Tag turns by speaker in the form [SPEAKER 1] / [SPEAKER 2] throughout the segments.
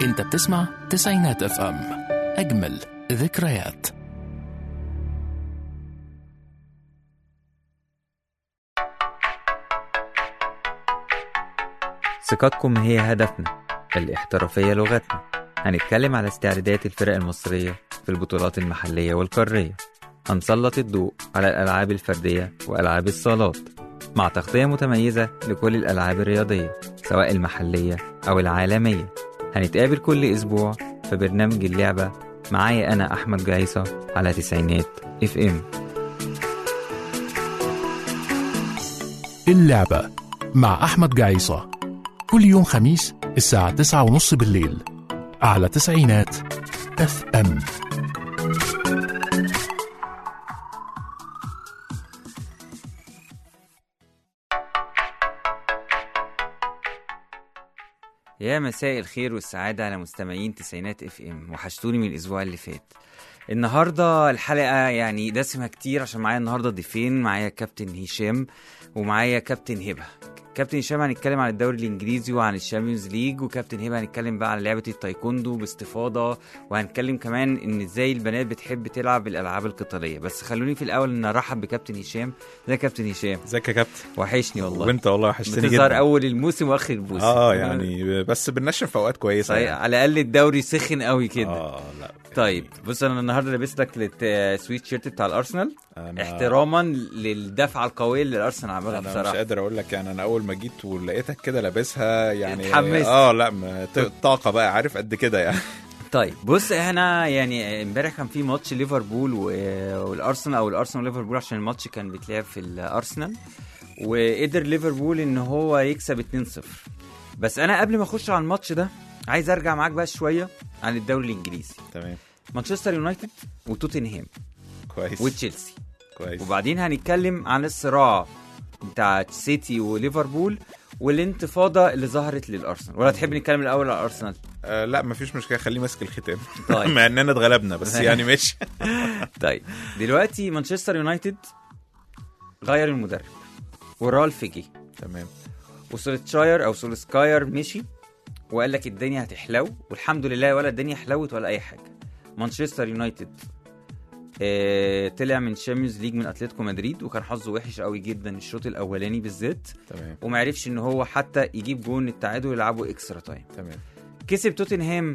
[SPEAKER 1] انت بتسمع تسعينات اف ام اجمل ذكريات
[SPEAKER 2] ثقتكم هي هدفنا الاحترافية لغتنا هنتكلم على استعدادات الفرق المصرية في البطولات المحلية والقارية هنسلط الضوء على الألعاب الفردية وألعاب الصالات مع تغطية متميزة لكل الألعاب الرياضية سواء المحلية أو العالمية هنتقابل كل أسبوع في برنامج اللعبة معايا أنا أحمد جعيصة على تسعينات اف ام
[SPEAKER 1] اللعبة مع أحمد جعيصة كل يوم خميس الساعة تسعة ونص بالليل على تسعينات اف ام
[SPEAKER 2] يا مساء الخير والسعادة على مستمعين تسعينات اف ام وحشتوني من الأسبوع اللي فات النهاردة الحلقة يعني دسمة كتير عشان معايا النهاردة ضيفين معايا كابتن هشام ومعايا كابتن هبة كابتن هشام هنتكلم عن الدوري الانجليزي وعن الشامبيونز ليج وكابتن هبه هنتكلم بقى على لعبه التايكوندو باستفاضه وهنتكلم كمان ان ازاي البنات بتحب تلعب الالعاب القتاليه بس خلوني في الاول ان ارحب بكابتن هشام ازيك يا كابتن هشام
[SPEAKER 3] ازيك يا كابتن
[SPEAKER 2] وحشني والله
[SPEAKER 3] وانت والله وحشتني
[SPEAKER 2] بتظهر
[SPEAKER 3] جدا
[SPEAKER 2] اول الموسم واخر الموسم
[SPEAKER 3] اه يعني بس بننشف في اوقات كويسه
[SPEAKER 2] صحيح
[SPEAKER 3] يعني.
[SPEAKER 2] على الاقل الدوري سخن قوي كده
[SPEAKER 3] اه لا
[SPEAKER 2] طيب بص انا النهارده لابس لك السويت شيرت بتاع الارسنال
[SPEAKER 3] أنا
[SPEAKER 2] احتراما للدفعه القويه اللي الارسنال عملها
[SPEAKER 3] انا مش
[SPEAKER 2] بصراحه
[SPEAKER 3] قادر اقول لك يعني انا اول ما جيت ولقيتك كده لابسها يعني
[SPEAKER 2] اتحمست.
[SPEAKER 3] اه لا ما- ط- طاقه بقى عارف قد كده يعني
[SPEAKER 2] طيب بص احنا يعني امبارح كان في ماتش ليفربول و- والارسنال او الارسنال وليفربول عشان الماتش كان بيتلعب في الارسنال وقدر ليفربول ان هو يكسب 2-0 بس انا قبل ما اخش على الماتش ده عايز ارجع معاك بقى شويه عن الدوري الانجليزي
[SPEAKER 3] تمام
[SPEAKER 2] مانشستر يونايتد وتوتنهام
[SPEAKER 3] كويس
[SPEAKER 2] وتشيلسي
[SPEAKER 3] كويس
[SPEAKER 2] وبعدين هنتكلم عن الصراع بتاع سيتي وليفربول والانتفاضه اللي ظهرت للارسنال ولا تحب نتكلم الاول على الارسنال
[SPEAKER 3] آه لا مفيش مشكله خليه ماسك الختام
[SPEAKER 2] طيب.
[SPEAKER 3] مع اننا اتغلبنا بس يعني ماشي
[SPEAKER 2] طيب دلوقتي مانشستر يونايتد غير المدرب ورالف جه
[SPEAKER 3] تمام
[SPEAKER 2] وسولتشاير او سولسكاير مشي وقال لك الدنيا هتحلو والحمد لله ولا الدنيا حلوت ولا اي حاجه مانشستر يونايتد آه طلع من الشامبيونز ليج من اتلتيكو مدريد وكان حظه وحش قوي جدا الشوط الاولاني بالذات
[SPEAKER 3] تمام
[SPEAKER 2] وما عرفش ان هو حتى يجيب جون التعادل ويلعبوا اكسترا تايم
[SPEAKER 3] تمام
[SPEAKER 2] كسب توتنهام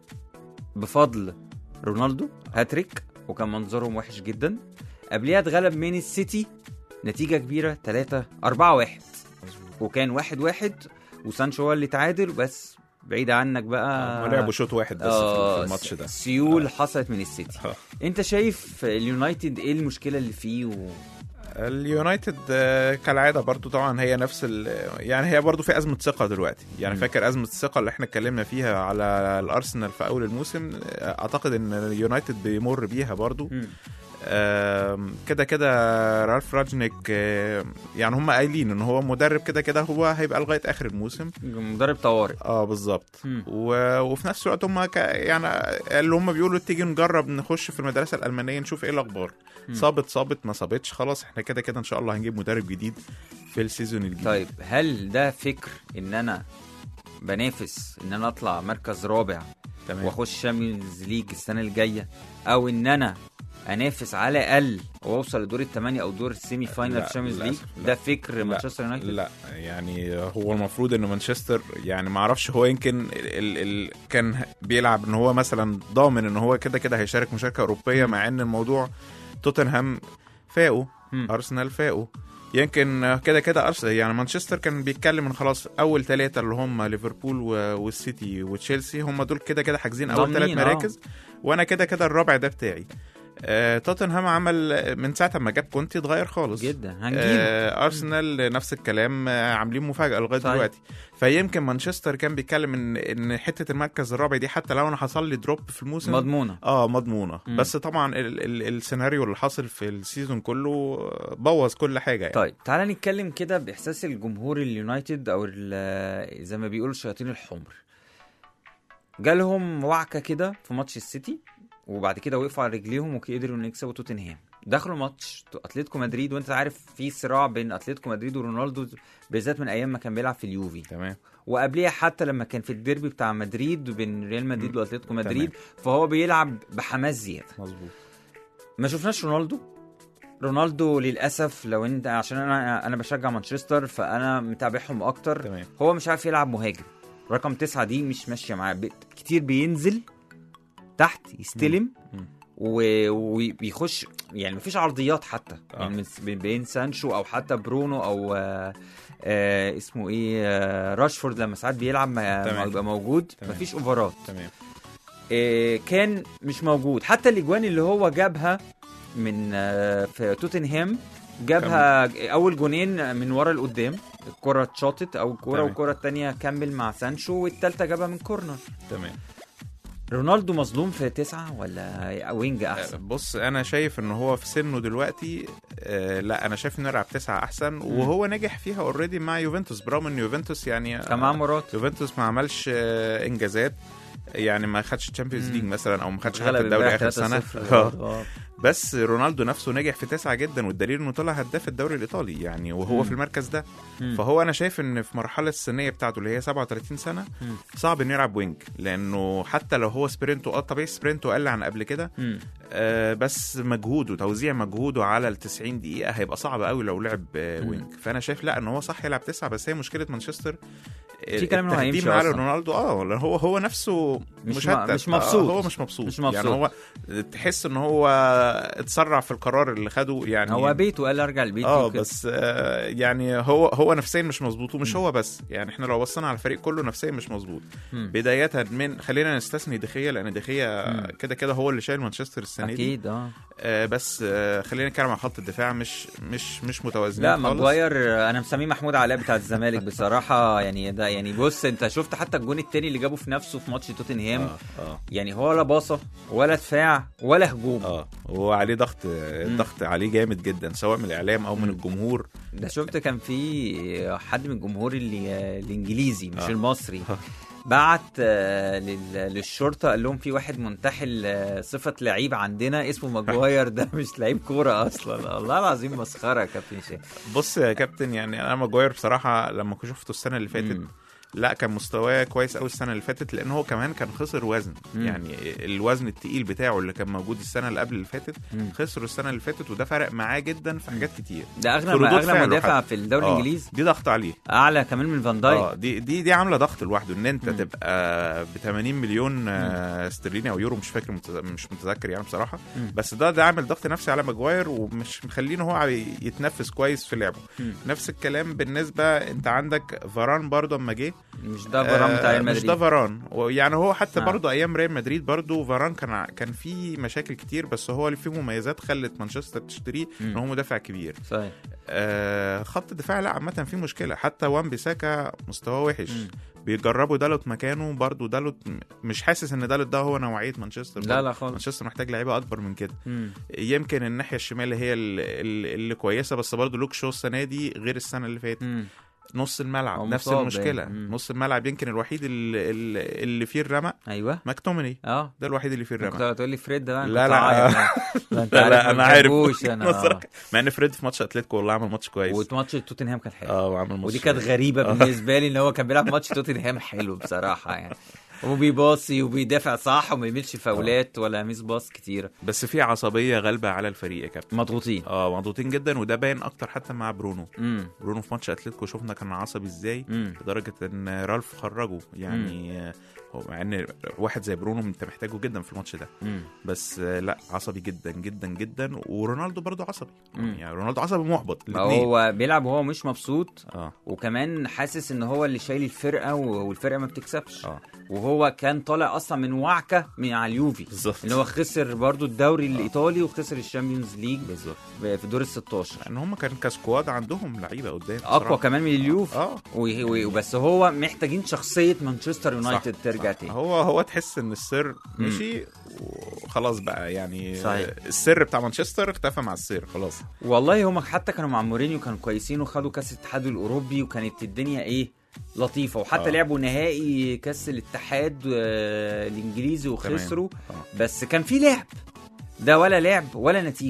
[SPEAKER 2] بفضل رونالدو هاتريك وكان منظرهم وحش جدا قبليها اتغلب من السيتي نتيجة كبيرة 3 4 1 وكان 1 1 وسانشو هو اللي تعادل بس بعيد عنك بقى
[SPEAKER 3] هم لعبوا شوط واحد بس في- في الماتش ده
[SPEAKER 2] سيول حصلت من السيتي
[SPEAKER 3] آه.
[SPEAKER 2] انت شايف اليونايتد ايه المشكلة اللي فيه و...
[SPEAKER 3] اليونايتد آه، كالعاده برضو طبعا هي نفس ال... يعني هي برضو في ازمه ثقه دلوقتي يعني
[SPEAKER 2] مم.
[SPEAKER 3] فاكر ازمه الثقه اللي احنا اتكلمنا فيها على الارسنال في اول الموسم آه، اعتقد ان اليونايتد بيمر بيها برضو
[SPEAKER 2] مم.
[SPEAKER 3] آم، كده كده رالف راجنيك آه، يعني هم قايلين ان هو مدرب كده كده هو هيبقى لغايه اخر الموسم
[SPEAKER 2] مدرب طوارئ
[SPEAKER 3] اه بالظبط
[SPEAKER 2] مم.
[SPEAKER 3] و... وفي نفس الوقت هم ك... يعني اللي هم بيقولوا تيجي نجرب نخش في المدرسه الالمانيه نشوف ايه الاخبار
[SPEAKER 2] مم.
[SPEAKER 3] صابت صابت ما صابتش خلاص احنا كده كده ان شاء الله هنجيب مدرب جديد في السيزون الجديد
[SPEAKER 2] طيب هل ده فكر ان انا بنافس ان انا اطلع مركز رابع
[SPEAKER 3] تمام
[SPEAKER 2] واخش شامبيونز ليج السنه الجايه او ان انا انافس على الاقل واوصل لدور الثمانيه او دور السيمي فاينل
[SPEAKER 3] لا،
[SPEAKER 2] في شامبيونز ليج
[SPEAKER 3] للأسف، لا.
[SPEAKER 2] ده فكر
[SPEAKER 3] لا،
[SPEAKER 2] مانشستر يونايتد
[SPEAKER 3] لا يعني هو المفروض ان مانشستر يعني ما اعرفش هو يمكن ال... ال... كان بيلعب ان هو مثلا ضامن ان هو كده كده هيشارك مشاركه اوروبيه
[SPEAKER 2] مم.
[SPEAKER 3] مع ان الموضوع توتنهام فاقوا
[SPEAKER 2] مم.
[SPEAKER 3] ارسنال فاقوا يمكن كده كده ارسنال يعني مانشستر كان بيتكلم ان خلاص اول ثلاثه اللي هم ليفربول و- والسيتي وتشيلسي هم دول كده كده حاجزين اول ثلاث
[SPEAKER 2] ضامنين، آه.
[SPEAKER 3] مراكز وانا كده كده الرابع ده بتاعي آه توتنهام عمل من ساعه ما جاب كونتي اتغير خالص
[SPEAKER 2] جدا هنجيب
[SPEAKER 3] آه ارسنال نفس الكلام آه عاملين مفاجاه لغايه
[SPEAKER 2] صحيح.
[SPEAKER 3] دلوقتي فيمكن مانشستر كان بيتكلم ان ان حته المركز الرابع دي حتى لو انا حصل لي دروب في الموسم
[SPEAKER 2] مضمونه
[SPEAKER 3] اه مضمونه
[SPEAKER 2] مم.
[SPEAKER 3] بس طبعا ال ال السيناريو اللي حاصل في السيزون كله آه، بوظ كل حاجه يعني
[SPEAKER 2] طيب تعالى نتكلم كده باحساس الجمهور اليونايتد او ال- زي ما بيقولوا الشياطين الحمر جالهم وعكه كده في ماتش السيتي وبعد كده وقفوا على رجليهم وقدروا ان يكسبوا توتنهام دخلوا ماتش اتلتيكو مدريد وانت عارف في صراع بين اتلتيكو مدريد ورونالدو بالذات من ايام ما كان بيلعب في اليوفي
[SPEAKER 3] تمام
[SPEAKER 2] وقبليها حتى لما كان في الديربي بتاع مدريد بين ريال مدريد
[SPEAKER 3] مم.
[SPEAKER 2] واتلتيكو مدريد فهو بيلعب بحماس زياده
[SPEAKER 3] مظبوط
[SPEAKER 2] ما شفناش رونالدو رونالدو للاسف لو انت عشان انا انا بشجع مانشستر فانا متابعهم اكتر
[SPEAKER 3] تمام
[SPEAKER 2] هو مش عارف يلعب مهاجم رقم تسعة دي مش ماشيه معاه ب- كتير بينزل تحت يستلم
[SPEAKER 3] مم.
[SPEAKER 2] و- وبيخش يعني مفيش عرضيات حتى
[SPEAKER 3] آه.
[SPEAKER 2] يعني من- بين سانشو او حتى برونو او آه آه اسمه ايه آه راشفورد لما ساعات بيلعب ما
[SPEAKER 3] تمام.
[SPEAKER 2] ما يبقى موجود
[SPEAKER 3] تمام.
[SPEAKER 2] مفيش اوفرات
[SPEAKER 3] تمام
[SPEAKER 2] آه كان مش موجود حتى الاجوان اللي هو جابها من آه في توتنهام جابها اول جونين من ورا لقدام الكرة اتشاطت او الكرة
[SPEAKER 3] تمام.
[SPEAKER 2] والكرة التانية كمل مع سانشو والتالتة جابها من كورنر
[SPEAKER 3] تمام
[SPEAKER 2] رونالدو مظلوم في تسعة ولا وينج احسن
[SPEAKER 3] بص انا شايف ان هو في سنه دلوقتي آه لا انا شايف انه يلعب تسعة احسن وهو نجح فيها اوريدي مع يوفنتوس برغم ان يوفنتوس يعني
[SPEAKER 2] كان معاه مرات
[SPEAKER 3] يوفنتوس ما عملش آه انجازات يعني ما خدش تشامبيونز
[SPEAKER 2] مم.
[SPEAKER 3] ليج مثلا او ما خدش حتى
[SPEAKER 2] غلب
[SPEAKER 3] الدوري
[SPEAKER 2] امبارح
[SPEAKER 3] اخر سنه
[SPEAKER 2] 3-0
[SPEAKER 3] آه. بس رونالدو نفسه نجح في تسعة جدا والدليل انه طلع هداف الدوري الايطالي يعني وهو
[SPEAKER 2] مم.
[SPEAKER 3] في المركز ده
[SPEAKER 2] مم.
[SPEAKER 3] فهو انا شايف ان في مرحله السنيه بتاعته اللي هي 37 سنه
[SPEAKER 2] مم.
[SPEAKER 3] صعب انه يلعب وينج لانه حتى لو هو سبرينته اه طبيعي سبرينته قل عن قبل كده
[SPEAKER 2] مم.
[SPEAKER 3] آه بس مجهوده توزيع مجهوده على ال 90 دقيقه هيبقى صعب قوي لو لعب آه
[SPEAKER 2] مم.
[SPEAKER 3] وينج فانا شايف لا ان هو صح يلعب تسعه بس هي مشكله مانشستر آه،
[SPEAKER 2] في كلام إنه
[SPEAKER 3] التقديم
[SPEAKER 2] هيمشي
[SPEAKER 3] على
[SPEAKER 2] أصلاً.
[SPEAKER 3] رونالدو اه لأن هو هو نفسه
[SPEAKER 2] مش
[SPEAKER 3] مش
[SPEAKER 2] م- مش مبسوط.
[SPEAKER 3] آه هو مش مبسوط
[SPEAKER 2] مش مبسوط.
[SPEAKER 3] يعني هو تحس ان هو اتسرع في القرار اللي خده يعني
[SPEAKER 2] هو بيته قال ارجع لبيتي
[SPEAKER 3] اه
[SPEAKER 2] وكده.
[SPEAKER 3] بس آه يعني هو هو نفسيا مش مظبوط ومش
[SPEAKER 2] مم.
[SPEAKER 3] هو بس يعني احنا لو بصينا على الفريق كله نفسيا مش مظبوط
[SPEAKER 2] مم.
[SPEAKER 3] بدايه من خلينا نستثني دخيه لان دخيه
[SPEAKER 2] مم.
[SPEAKER 3] كده كده هو اللي شايل مانشستر السنه دي
[SPEAKER 2] اكيد اه
[SPEAKER 3] آه بس آه خلينا نتكلم عن خط الدفاع مش مش مش متوازنين
[SPEAKER 2] لا
[SPEAKER 3] خالص.
[SPEAKER 2] ماجواير انا مسميه محمود علاء بتاع الزمالك بصراحه يعني ده يعني بص انت شفت حتى الجون التاني اللي جابه في نفسه في ماتش توتنهام
[SPEAKER 3] اه اه
[SPEAKER 2] يعني هو ولا باصه ولا دفاع ولا هجوم
[SPEAKER 3] اه هو عليه ضغط الضغط عليه جامد جدا سواء من الاعلام او من الجمهور
[SPEAKER 2] ده شفت كان في حد من الجمهور اللي الانجليزي مش
[SPEAKER 3] آه.
[SPEAKER 2] المصري
[SPEAKER 3] آه.
[SPEAKER 2] بعت آه، لل- للشرطه قال لهم في واحد منتحل آه، صفه لعيب عندنا اسمه ماجواير ده مش لعيب كوره اصلا والله العظيم مسخره يا كابتن هشام
[SPEAKER 3] بص يا كابتن يعني انا ماجواير بصراحه لما كنت شفته السنه اللي فاتت
[SPEAKER 2] مم.
[SPEAKER 3] لا كان مستواه كويس قوي السنه اللي فاتت لان هو كمان كان خسر وزن
[SPEAKER 2] مم.
[SPEAKER 3] يعني الوزن التقيل بتاعه اللي كان موجود السنه اللي قبل اللي فاتت
[SPEAKER 2] مم.
[SPEAKER 3] خسره السنه اللي فاتت وده فرق معاه جدا في حاجات كتير
[SPEAKER 2] ده
[SPEAKER 3] في
[SPEAKER 2] اغلى
[SPEAKER 3] ردود
[SPEAKER 2] اغلى
[SPEAKER 3] فعله
[SPEAKER 2] مدافع
[SPEAKER 3] حتى.
[SPEAKER 2] في الدوري
[SPEAKER 3] آه،
[SPEAKER 2] الانجليزي
[SPEAKER 3] دي ضغط عليه
[SPEAKER 2] اعلى كمان من فان دايك
[SPEAKER 3] اه دي دي دي عامله ضغط لوحده ان انت
[SPEAKER 2] مم.
[SPEAKER 3] تبقى ب 80 مليون آه، استرليني او يورو مش فاكر متز- مش متذكر يعني بصراحه
[SPEAKER 2] مم.
[SPEAKER 3] بس ده ده عامل ضغط نفسي على ماجواير ومش مخلينه هو عم يتنفس كويس في لعبه
[SPEAKER 2] مم.
[SPEAKER 3] نفس الكلام بالنسبه انت عندك فاران برضه اما جه
[SPEAKER 2] مش ده برام بتاع
[SPEAKER 3] آه،
[SPEAKER 2] ريال
[SPEAKER 3] مش
[SPEAKER 2] مدريد
[SPEAKER 3] ده فاران يعني هو حتى
[SPEAKER 2] آه.
[SPEAKER 3] برضه ايام ريال مدريد برضه فاران كان ع- كان في مشاكل كتير بس هو اللي فيه مميزات خلت مانشستر تشتريه
[SPEAKER 2] مم.
[SPEAKER 3] ان هو مدافع كبير
[SPEAKER 2] صحيح
[SPEAKER 3] آه خط الدفاع لا عامه فيه مشكله حتى وان بيساكا مستواه وحش
[SPEAKER 2] مم.
[SPEAKER 3] بيجربوا دالوت مكانه برضه دالوت م- مش حاسس ان دالوت ده هو نوعيه مانشستر
[SPEAKER 2] لا
[SPEAKER 3] برضه.
[SPEAKER 2] لا خالص
[SPEAKER 3] مانشستر محتاج لعيبه اكبر من كده
[SPEAKER 2] مم.
[SPEAKER 3] يمكن الناحيه الشمال هي ال- ال- اللي كويسه بس برضه لوك شو السنه دي غير السنه اللي فاتت
[SPEAKER 2] مم.
[SPEAKER 3] نص الملعب
[SPEAKER 2] هو
[SPEAKER 3] نفس
[SPEAKER 2] مصاب
[SPEAKER 3] المشكله
[SPEAKER 2] يعني. مم.
[SPEAKER 3] نص الملعب يمكن الوحيد اللي, اللي- اللي فيه الرمق
[SPEAKER 2] ايوه
[SPEAKER 3] ماكتوميني
[SPEAKER 2] اه
[SPEAKER 3] ده الوحيد اللي فيه
[SPEAKER 2] كنت
[SPEAKER 3] الرمق
[SPEAKER 2] هتقول لي فريد ده بقى
[SPEAKER 3] لا،
[SPEAKER 2] كنت
[SPEAKER 3] لا.
[SPEAKER 2] هعيط. ده انت
[SPEAKER 3] لا لا
[SPEAKER 2] ما
[SPEAKER 3] انا عارف
[SPEAKER 2] بحبوش انا
[SPEAKER 3] نصرك. مع ان فريد في ماتش اتلتيكو والله عمل ماتش كويس
[SPEAKER 2] وماتش توتنهام كان حلو
[SPEAKER 3] اه وعمل ماتش
[SPEAKER 2] ودي كانت غريبه بالنسبه لي ان هو كان بيلعب ماتش توتنهام حلو بصراحه يعني وبيباصي وبيدافع صح وما بيعملش فاولات ولا ميس باص كتير
[SPEAKER 3] بس في عصبيه غالبه على الفريق يا كابتن
[SPEAKER 2] مضغوطين
[SPEAKER 3] اه مضغوطين جدا وده باين اكتر حتى مع برونو
[SPEAKER 2] امم
[SPEAKER 3] برونو في ماتش اتلتيكو شفنا كان عصبي ازاي
[SPEAKER 2] امم
[SPEAKER 3] لدرجه ان رالف خرجه يعني آه، هو مع ان واحد زي برونو انت محتاجه جدا في الماتش ده
[SPEAKER 2] امم
[SPEAKER 3] بس آه، لا عصبي جدا جدا جدا ورونالدو برضو عصبي
[SPEAKER 2] مم.
[SPEAKER 3] يعني رونالدو عصبي محبط الاثنين
[SPEAKER 2] هو بيلعب وهو مش مبسوط
[SPEAKER 3] اه
[SPEAKER 2] وكمان حاسس ان هو اللي شايل الفرقه و- والفرقه ما بتكسبش
[SPEAKER 3] اه
[SPEAKER 2] وهو كان طالع اصلا من وعكه من على اليوفي
[SPEAKER 3] بالظبط
[SPEAKER 2] ان هو خسر برضو الدوري الايطالي وخسر الشامبيونز ليج
[SPEAKER 3] بالظبط
[SPEAKER 2] في دور ال 16
[SPEAKER 3] ان هم كان كسكواد عندهم لعيبه قدام
[SPEAKER 2] اقوى
[SPEAKER 3] بصراحة.
[SPEAKER 2] كمان من اليوف
[SPEAKER 3] اه
[SPEAKER 2] و- و- وبس هو محتاجين شخصيه مانشستر يونايتد
[SPEAKER 3] صح،
[SPEAKER 2] ترجع
[SPEAKER 3] صح.
[SPEAKER 2] تاني
[SPEAKER 3] هو هو تحس ان السر
[SPEAKER 2] مم.
[SPEAKER 3] مشي وخلاص بقى يعني
[SPEAKER 2] صحيح.
[SPEAKER 3] السر بتاع مانشستر اختفى مع السر خلاص
[SPEAKER 2] والله هم حتى كانوا مع مورينيو كانوا كويسين وخدوا كاس الاتحاد الاوروبي وكانت الدنيا ايه لطيفه وحتى
[SPEAKER 3] آه.
[SPEAKER 2] لعبوا نهائي كاس الاتحاد آه، الانجليزي وخسروا
[SPEAKER 3] آه.
[SPEAKER 2] بس كان في لعب ده ولا لعب ولا نتيجه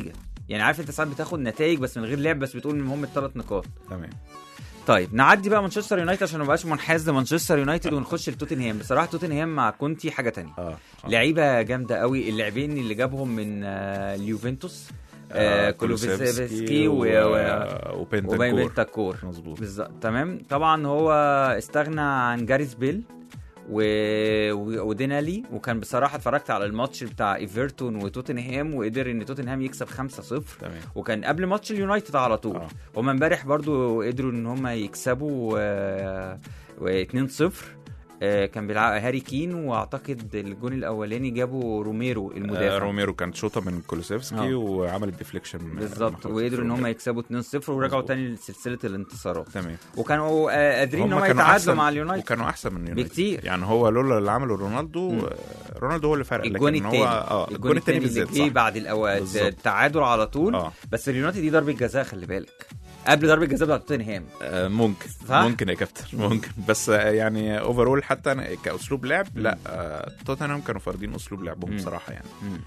[SPEAKER 2] يعني عارف انت ساعات بتاخد نتائج بس من غير لعب بس بتقول المهم الثلاث نقاط
[SPEAKER 3] تمام
[SPEAKER 2] طيب نعدي بقى مانشستر يونايتد عشان ما نبقاش منحاز لمانشستر يونايتد ونخش لتوتنهام بصراحه توتنهام مع كونتي حاجه تانية
[SPEAKER 3] اه
[SPEAKER 2] لعيبه جامده قوي اللاعبين اللي جابهم من آه، اليوفنتوس آه، كولوفسكي و- و-
[SPEAKER 3] وبنتاكور
[SPEAKER 2] وبنتاكور
[SPEAKER 3] مظبوط
[SPEAKER 2] بالظبط تمام طبعا هو استغنى عن جاريس بيل و... و... ودينالي وكان بصراحه اتفرجت على الماتش بتاع ايفرتون وتوتنهام وقدر ان توتنهام يكسب 5-0
[SPEAKER 3] تمام
[SPEAKER 2] وكان قبل ماتش اليونايتد على طول
[SPEAKER 3] آه.
[SPEAKER 2] هما امبارح برضو قدروا ان هما يكسبوا آه، و 2-0 آه، كان بيلعب هاري كين واعتقد الجون الاولاني جابه روميرو
[SPEAKER 3] آه
[SPEAKER 2] المدافع
[SPEAKER 3] روميرو كانت شوطه من كولوسيفسكي
[SPEAKER 2] آه.
[SPEAKER 3] وعملت ديفليكشن
[SPEAKER 2] بالظبط وقدروا ان هم يكسبوا 2-0 ورجعوا
[SPEAKER 3] مظبوط.
[SPEAKER 2] تاني لسلسله الانتصارات
[SPEAKER 3] تمام
[SPEAKER 2] وكانوا آه، قادرين ان هم
[SPEAKER 3] كانوا
[SPEAKER 2] يتعادلوا
[SPEAKER 3] أحسن-
[SPEAKER 2] مع اليونايتد
[SPEAKER 3] وكانوا احسن من اليونايتد
[SPEAKER 2] بكتير.
[SPEAKER 3] يعني هو لولا اللي عمله رونالدو
[SPEAKER 2] مم.
[SPEAKER 3] آه، رونالدو هو اللي فرق
[SPEAKER 2] الجون
[SPEAKER 3] لكن
[SPEAKER 2] التاني
[SPEAKER 3] هو اه
[SPEAKER 2] الجون التاني اللي
[SPEAKER 3] بالذات
[SPEAKER 2] جه
[SPEAKER 3] صح
[SPEAKER 2] بعد الأوقات
[SPEAKER 3] بالظبط.
[SPEAKER 2] التعادل على طول
[SPEAKER 3] اه
[SPEAKER 2] بس اليونايتد دي ضربه جزاء خلي بالك قبل ضربه جزاء بتاعت توتنهام
[SPEAKER 3] آه، ممكن
[SPEAKER 2] صح؟
[SPEAKER 3] ممكن يا كابتن ممكن بس آه، يعني اوفرول حتى أنا كاسلوب لعب لا آه، توتنهام كانوا فارضين اسلوب لعبهم
[SPEAKER 2] مم.
[SPEAKER 3] بصراحه يعني
[SPEAKER 2] مم.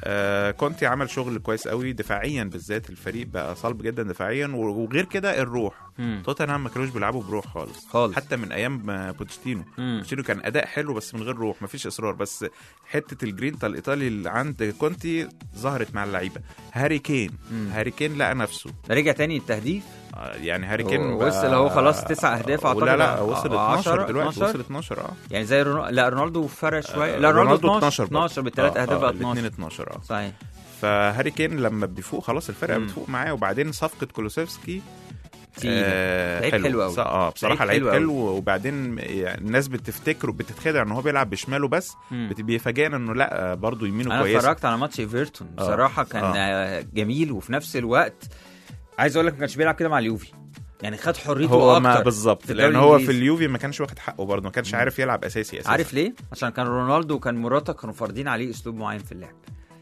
[SPEAKER 3] آه كونتي عمل شغل كويس قوي دفاعيا بالذات الفريق بقى صلب جدا دفاعيا وغير كده الروح
[SPEAKER 2] مم.
[SPEAKER 3] توتنهام ما كانوش بيلعبوا بروح خالص
[SPEAKER 2] خالص.
[SPEAKER 3] حتى من ايام آه، بوتشيتينو
[SPEAKER 2] مم.
[SPEAKER 3] بوتشيتينو كان اداء حلو بس من غير روح مفيش اصرار بس حته الجرينتا الايطالي اللي عند كونتي ظهرت مع اللعيبه هاري كين
[SPEAKER 2] مم.
[SPEAKER 3] هاري كين لقى نفسه
[SPEAKER 2] رجع تاني التهديف
[SPEAKER 3] آه، يعني هاري كين
[SPEAKER 2] هو
[SPEAKER 3] بقى-
[SPEAKER 2] وصل اهو خلاص تسع أهداف أعتقد.
[SPEAKER 3] لا لا وصل
[SPEAKER 2] آه،
[SPEAKER 3] 12
[SPEAKER 2] عشرة،
[SPEAKER 3] دلوقتي
[SPEAKER 2] 12.
[SPEAKER 3] وصل 12 اه
[SPEAKER 2] يعني زي رونالدو لا رونالدو فرق شويه
[SPEAKER 3] آه،
[SPEAKER 2] لا رونالدو 12
[SPEAKER 3] برضه.
[SPEAKER 2] 12 بالثلاث
[SPEAKER 3] آه،
[SPEAKER 2] اهداف
[SPEAKER 3] آه،
[SPEAKER 2] بقى
[SPEAKER 3] الاثنين
[SPEAKER 2] 12
[SPEAKER 3] 12 اه
[SPEAKER 2] صحيح
[SPEAKER 3] فهاري كين لما بيفوق خلاص الفرقه
[SPEAKER 2] مم.
[SPEAKER 3] بتفوق معاه وبعدين صفقه كولوسيفسكي
[SPEAKER 2] تقيلة.
[SPEAKER 3] آه
[SPEAKER 2] لعيب حلو أوي.
[SPEAKER 3] اه بصراحه
[SPEAKER 2] لعيب
[SPEAKER 3] لعيب
[SPEAKER 2] حلو
[SPEAKER 3] حلو وبعدين يعني الناس بتفتكره بتتخدع ان هو بيلعب بشماله بس
[SPEAKER 2] مم.
[SPEAKER 3] بت- بيفاجئنا انه لا برضه يمينه
[SPEAKER 2] انا
[SPEAKER 3] كويسه
[SPEAKER 2] اتفرجت على ماتش ايفرتون
[SPEAKER 3] آه.
[SPEAKER 2] بصراحه كان
[SPEAKER 3] آه.
[SPEAKER 2] آه. جميل وفي نفس الوقت عايز اقول لك ما كانش بيلعب كده مع اليوفي يعني خد حريته
[SPEAKER 3] هو ما
[SPEAKER 2] اكتر
[SPEAKER 3] بالظبط
[SPEAKER 2] في الدوري
[SPEAKER 3] لان هو في
[SPEAKER 2] الإنجليزي.
[SPEAKER 3] اليوفي ما كانش واخد حقه برضه ما كانش عارف يلعب اساسي اساسا
[SPEAKER 2] عارف ليه عشان كان رونالدو وكان موراتا كانوا فارضين عليه اسلوب معين في اللعب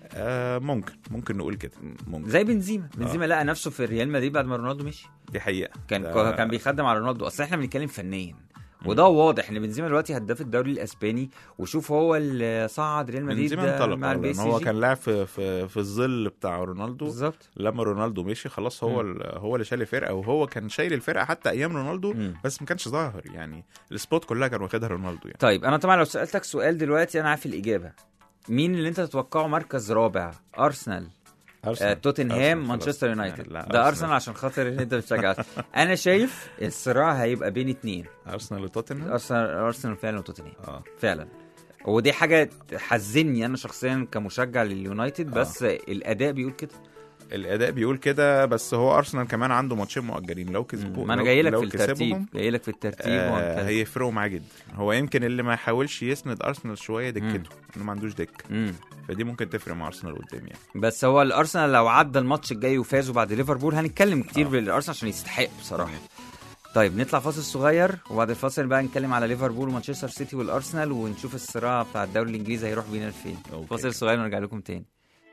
[SPEAKER 3] آه ممكن ممكن نقول كده ممكن
[SPEAKER 2] زي بنزيما بنزيما لقى نفسه في ريال مدريد بعد ما رونالدو مشي
[SPEAKER 3] دي حقيقه
[SPEAKER 2] كان
[SPEAKER 3] ده-
[SPEAKER 2] كان بيخدم على رونالدو اصل احنا بنتكلم فنيا وده واضح ان بنزيما دلوقتي هداف الدوري الاسباني وشوف هو اللي صعد ريال مدريد
[SPEAKER 3] بنزيما انطلق
[SPEAKER 2] مع
[SPEAKER 3] آه،
[SPEAKER 2] البي
[SPEAKER 3] لان
[SPEAKER 2] سي
[SPEAKER 3] هو
[SPEAKER 2] جي
[SPEAKER 3] كان لاعب في, في, في الظل بتاع رونالدو
[SPEAKER 2] بالظبط
[SPEAKER 3] لما رونالدو مشي خلاص هو ال- هو اللي شال الفرقه وهو كان شايل الفرقه حتى ايام رونالدو
[SPEAKER 2] مم.
[SPEAKER 3] بس ما كانش ظاهر يعني السبوت كلها كان واخدها رونالدو يعني
[SPEAKER 2] طيب انا طبعا لو سالتك سؤال دلوقتي انا عارف الاجابه مين اللي انت تتوقعه مركز رابع ارسنال آه
[SPEAKER 3] أرسنال.
[SPEAKER 2] توتنهام
[SPEAKER 3] أرسنال
[SPEAKER 2] مانشستر
[SPEAKER 3] خلاص.
[SPEAKER 2] يونايتد
[SPEAKER 3] لا،
[SPEAKER 2] ده ارسنال عشان خاطر ان انت بتشجع انا شايف الصراع هيبقى بين اتنين
[SPEAKER 3] ارسنال وتوتنهام
[SPEAKER 2] ارسنال ارسنال فعلا وتوتنهام
[SPEAKER 3] اه
[SPEAKER 2] فعلا ودي حاجه تحزني انا شخصيا كمشجع لليونايتد بس الاداء بيقول كده
[SPEAKER 3] الاداء بيقول كده بس هو ارسنال كمان عنده ماتشين مؤجلين لو كسبوا
[SPEAKER 2] ما انا
[SPEAKER 3] لو-
[SPEAKER 2] جاي لك
[SPEAKER 3] لو
[SPEAKER 2] في الترتيب
[SPEAKER 3] كسبهم،
[SPEAKER 2] جاي لك في الترتيب
[SPEAKER 3] آه
[SPEAKER 2] وهنتكلم.
[SPEAKER 3] هيفرقوا معاه جدا هو يمكن اللي ما يحاولش يسند ارسنال شويه دكته انه ما عندوش دك
[SPEAKER 2] مم.
[SPEAKER 3] فدي ممكن تفرق مع ارسنال قدام يعني
[SPEAKER 2] بس هو الارسنال لو عدى الماتش الجاي وفازوا بعد ليفربول هنتكلم كتير
[SPEAKER 3] آه.
[SPEAKER 2] بالارسنال عشان يستحق بصراحه طيب نطلع فاصل صغير وبعد الفاصل بقى نتكلم على ليفربول ومانشستر سيتي والارسنال ونشوف الصراع بتاع الدوري الانجليزي هيروح بينا لفين
[SPEAKER 3] أوكي.
[SPEAKER 2] فاصل صغير ونرجع لكم تاني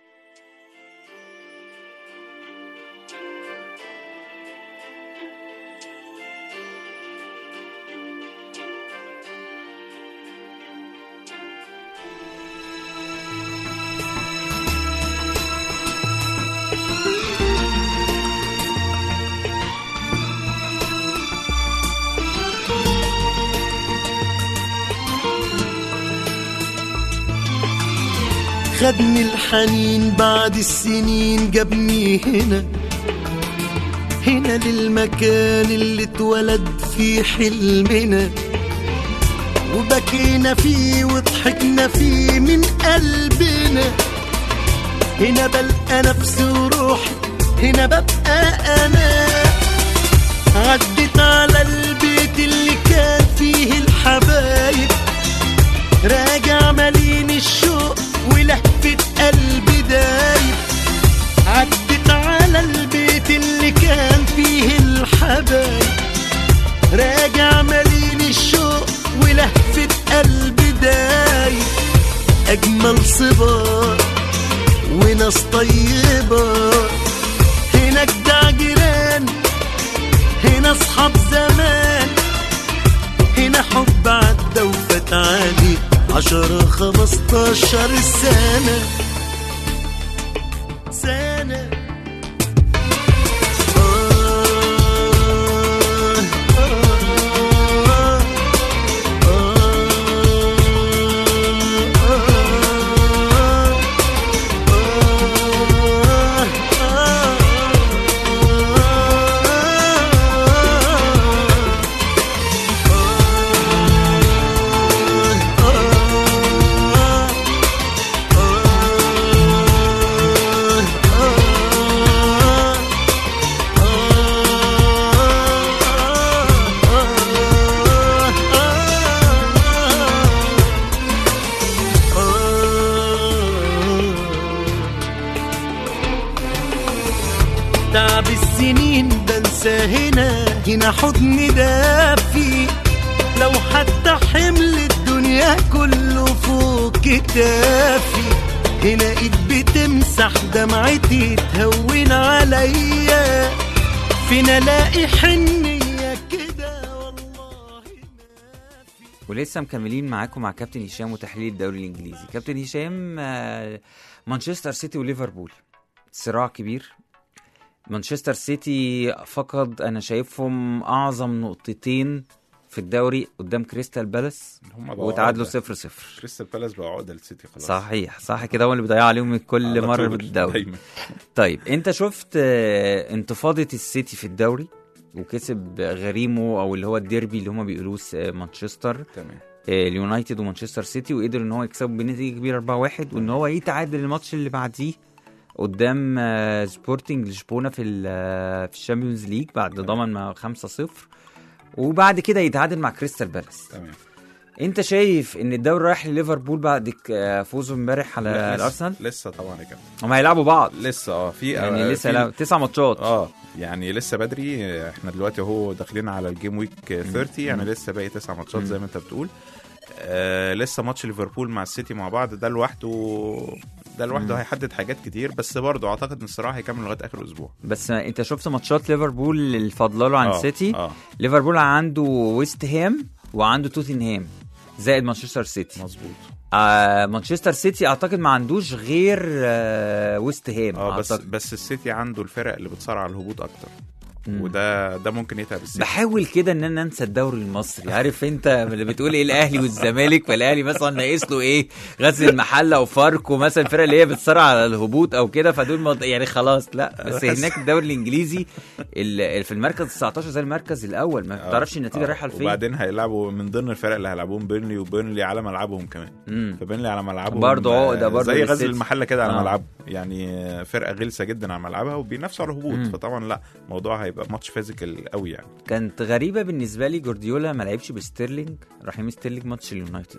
[SPEAKER 4] خدني الحنين بعد السنين جابني هنا هنا للمكان اللي اتولد فيه حلمنا وبكينا فيه وضحكنا فيه من قلبنا هنا بلقى نفسي وروحي هنا ببقى انا عدت على البيت اللي كان فيه الحبايب راجع مليان الشوق ولهفة قلبي دايب عدت على البيت اللي كان فيه الحبايب راجع مليان الشوق ولهفة قلبي دايب أجمل صبار وناس طيبة هناك ده جيران هنا أصحاب زمان هنا حب عدى وفات عادي عشرة خمستاشر سنة سنة انسى هنا هنا حضن دافي لو حتى حمل الدنيا كله فوق كتافي هنا ايد بتمسح دمعتي تهون عليا فين الاقي حنية كده والله ما في
[SPEAKER 2] ولسه مكملين معاكم مع كابتن هشام وتحليل الدوري الانجليزي كابتن هشام آه، مانشستر سيتي وليفربول صراع كبير مانشستر سيتي فقد انا شايفهم اعظم نقطتين في الدوري قدام كريستال بالاس
[SPEAKER 3] هم بقوا
[SPEAKER 2] وتعادلوا
[SPEAKER 3] عقدة.
[SPEAKER 2] صفر صفر
[SPEAKER 3] كريستال بالاس بقى عقده للسيتي خلاص
[SPEAKER 2] صحيح صح كده هو اللي بيضيع عليهم كل
[SPEAKER 3] على
[SPEAKER 2] مره
[SPEAKER 3] طول،
[SPEAKER 2] بالدوري
[SPEAKER 3] دايما
[SPEAKER 2] طيب انت شفت آه، انتفاضه السيتي في الدوري وكسب غريمه او اللي هو الديربي اللي هم بيقولوه س- مانشستر
[SPEAKER 3] تمام
[SPEAKER 2] آه، اليونايتد ومانشستر سيتي وقدر ان هو يكسبوا بنتيجه كبيره 4-1 وان هو يتعادل الماتش اللي بعديه قدام آه، سبورتنج لشبونه في ال- آه، في الشامبيونز ليج بعد ضمن مع 5-0 وبعد كده يتعادل مع كريستال بالاس
[SPEAKER 3] تمام
[SPEAKER 2] انت شايف ان الدوري رايح لليفربول بعد ك- آه، فوزه امبارح على
[SPEAKER 3] لا، لسه-
[SPEAKER 2] الارسنال
[SPEAKER 3] لسه طبعا يا كابتن
[SPEAKER 2] هم هيلعبوا بعض
[SPEAKER 3] لسه اه في
[SPEAKER 2] يعني
[SPEAKER 3] آه،
[SPEAKER 2] لسه
[SPEAKER 3] في-
[SPEAKER 2] لا تسع ماتشات
[SPEAKER 3] اه يعني لسه بدري احنا دلوقتي اهو داخلين على الجيم ويك 30 يعني لسه باقي تسع ماتشات زي ما انت بتقول آه لسه ماتش ليفربول مع السيتي مع بعض ده لوحده ده لوحده هيحدد حاجات كتير بس برضه اعتقد ان الصراع هيكمل لغايه اخر اسبوع
[SPEAKER 2] بس انت شفت ماتشات ليفربول اللي فاضله له عن
[SPEAKER 3] آه،
[SPEAKER 2] سيتي
[SPEAKER 3] اه
[SPEAKER 2] ليفربول عنده ويست هام وعنده توتنهام زائد مانشستر سيتي
[SPEAKER 3] مظبوط
[SPEAKER 2] آه مانشستر سيتي اعتقد ما عندوش غير آه ويست هام
[SPEAKER 3] اه بس
[SPEAKER 2] أعتقد.
[SPEAKER 3] بس السيتي عنده الفرق اللي بتصارع على الهبوط اكتر
[SPEAKER 2] مم.
[SPEAKER 3] وده ده ممكن يتعب السيتي
[SPEAKER 2] بحاول كده ان انا انسى الدوري المصري عارف انت اللي بتقول ايه الاهلي والزمالك فالاهلي مثلا ناقص له ايه غزل المحله وفاركو مثلا الفرق اللي هي بتصارع على الهبوط او كده فدول مض... يعني خلاص لا بس هناك الدوري الانجليزي ال- في المركز 19 زي المركز الاول ما
[SPEAKER 3] آه،
[SPEAKER 2] تعرفش النتيجه
[SPEAKER 3] آه،
[SPEAKER 2] رايحه لفين
[SPEAKER 3] وبعدين هيلعبوا من ضمن الفرق اللي هيلعبوهم بيرنلي وبيرنلي على ملعبهم كمان
[SPEAKER 2] مم.
[SPEAKER 3] فبيرنلي على ملعبهم
[SPEAKER 2] برضه
[SPEAKER 3] آه،
[SPEAKER 2] عقدة برضه
[SPEAKER 3] زي غزل
[SPEAKER 2] للسيتي.
[SPEAKER 3] المحله كده على
[SPEAKER 2] آه.
[SPEAKER 3] ملعبه يعني فرقه غلسه جدا على ملعبها وبينافسوا على الهبوط
[SPEAKER 2] مم.
[SPEAKER 3] فطبعا لا الموضوع هيبقى ماتش فيزيكال قوي يعني
[SPEAKER 2] كانت غريبه بالنسبه لي جوارديولا ما لعبش بستيرلينج رحيم ستيرلينج ماتش اليونايتد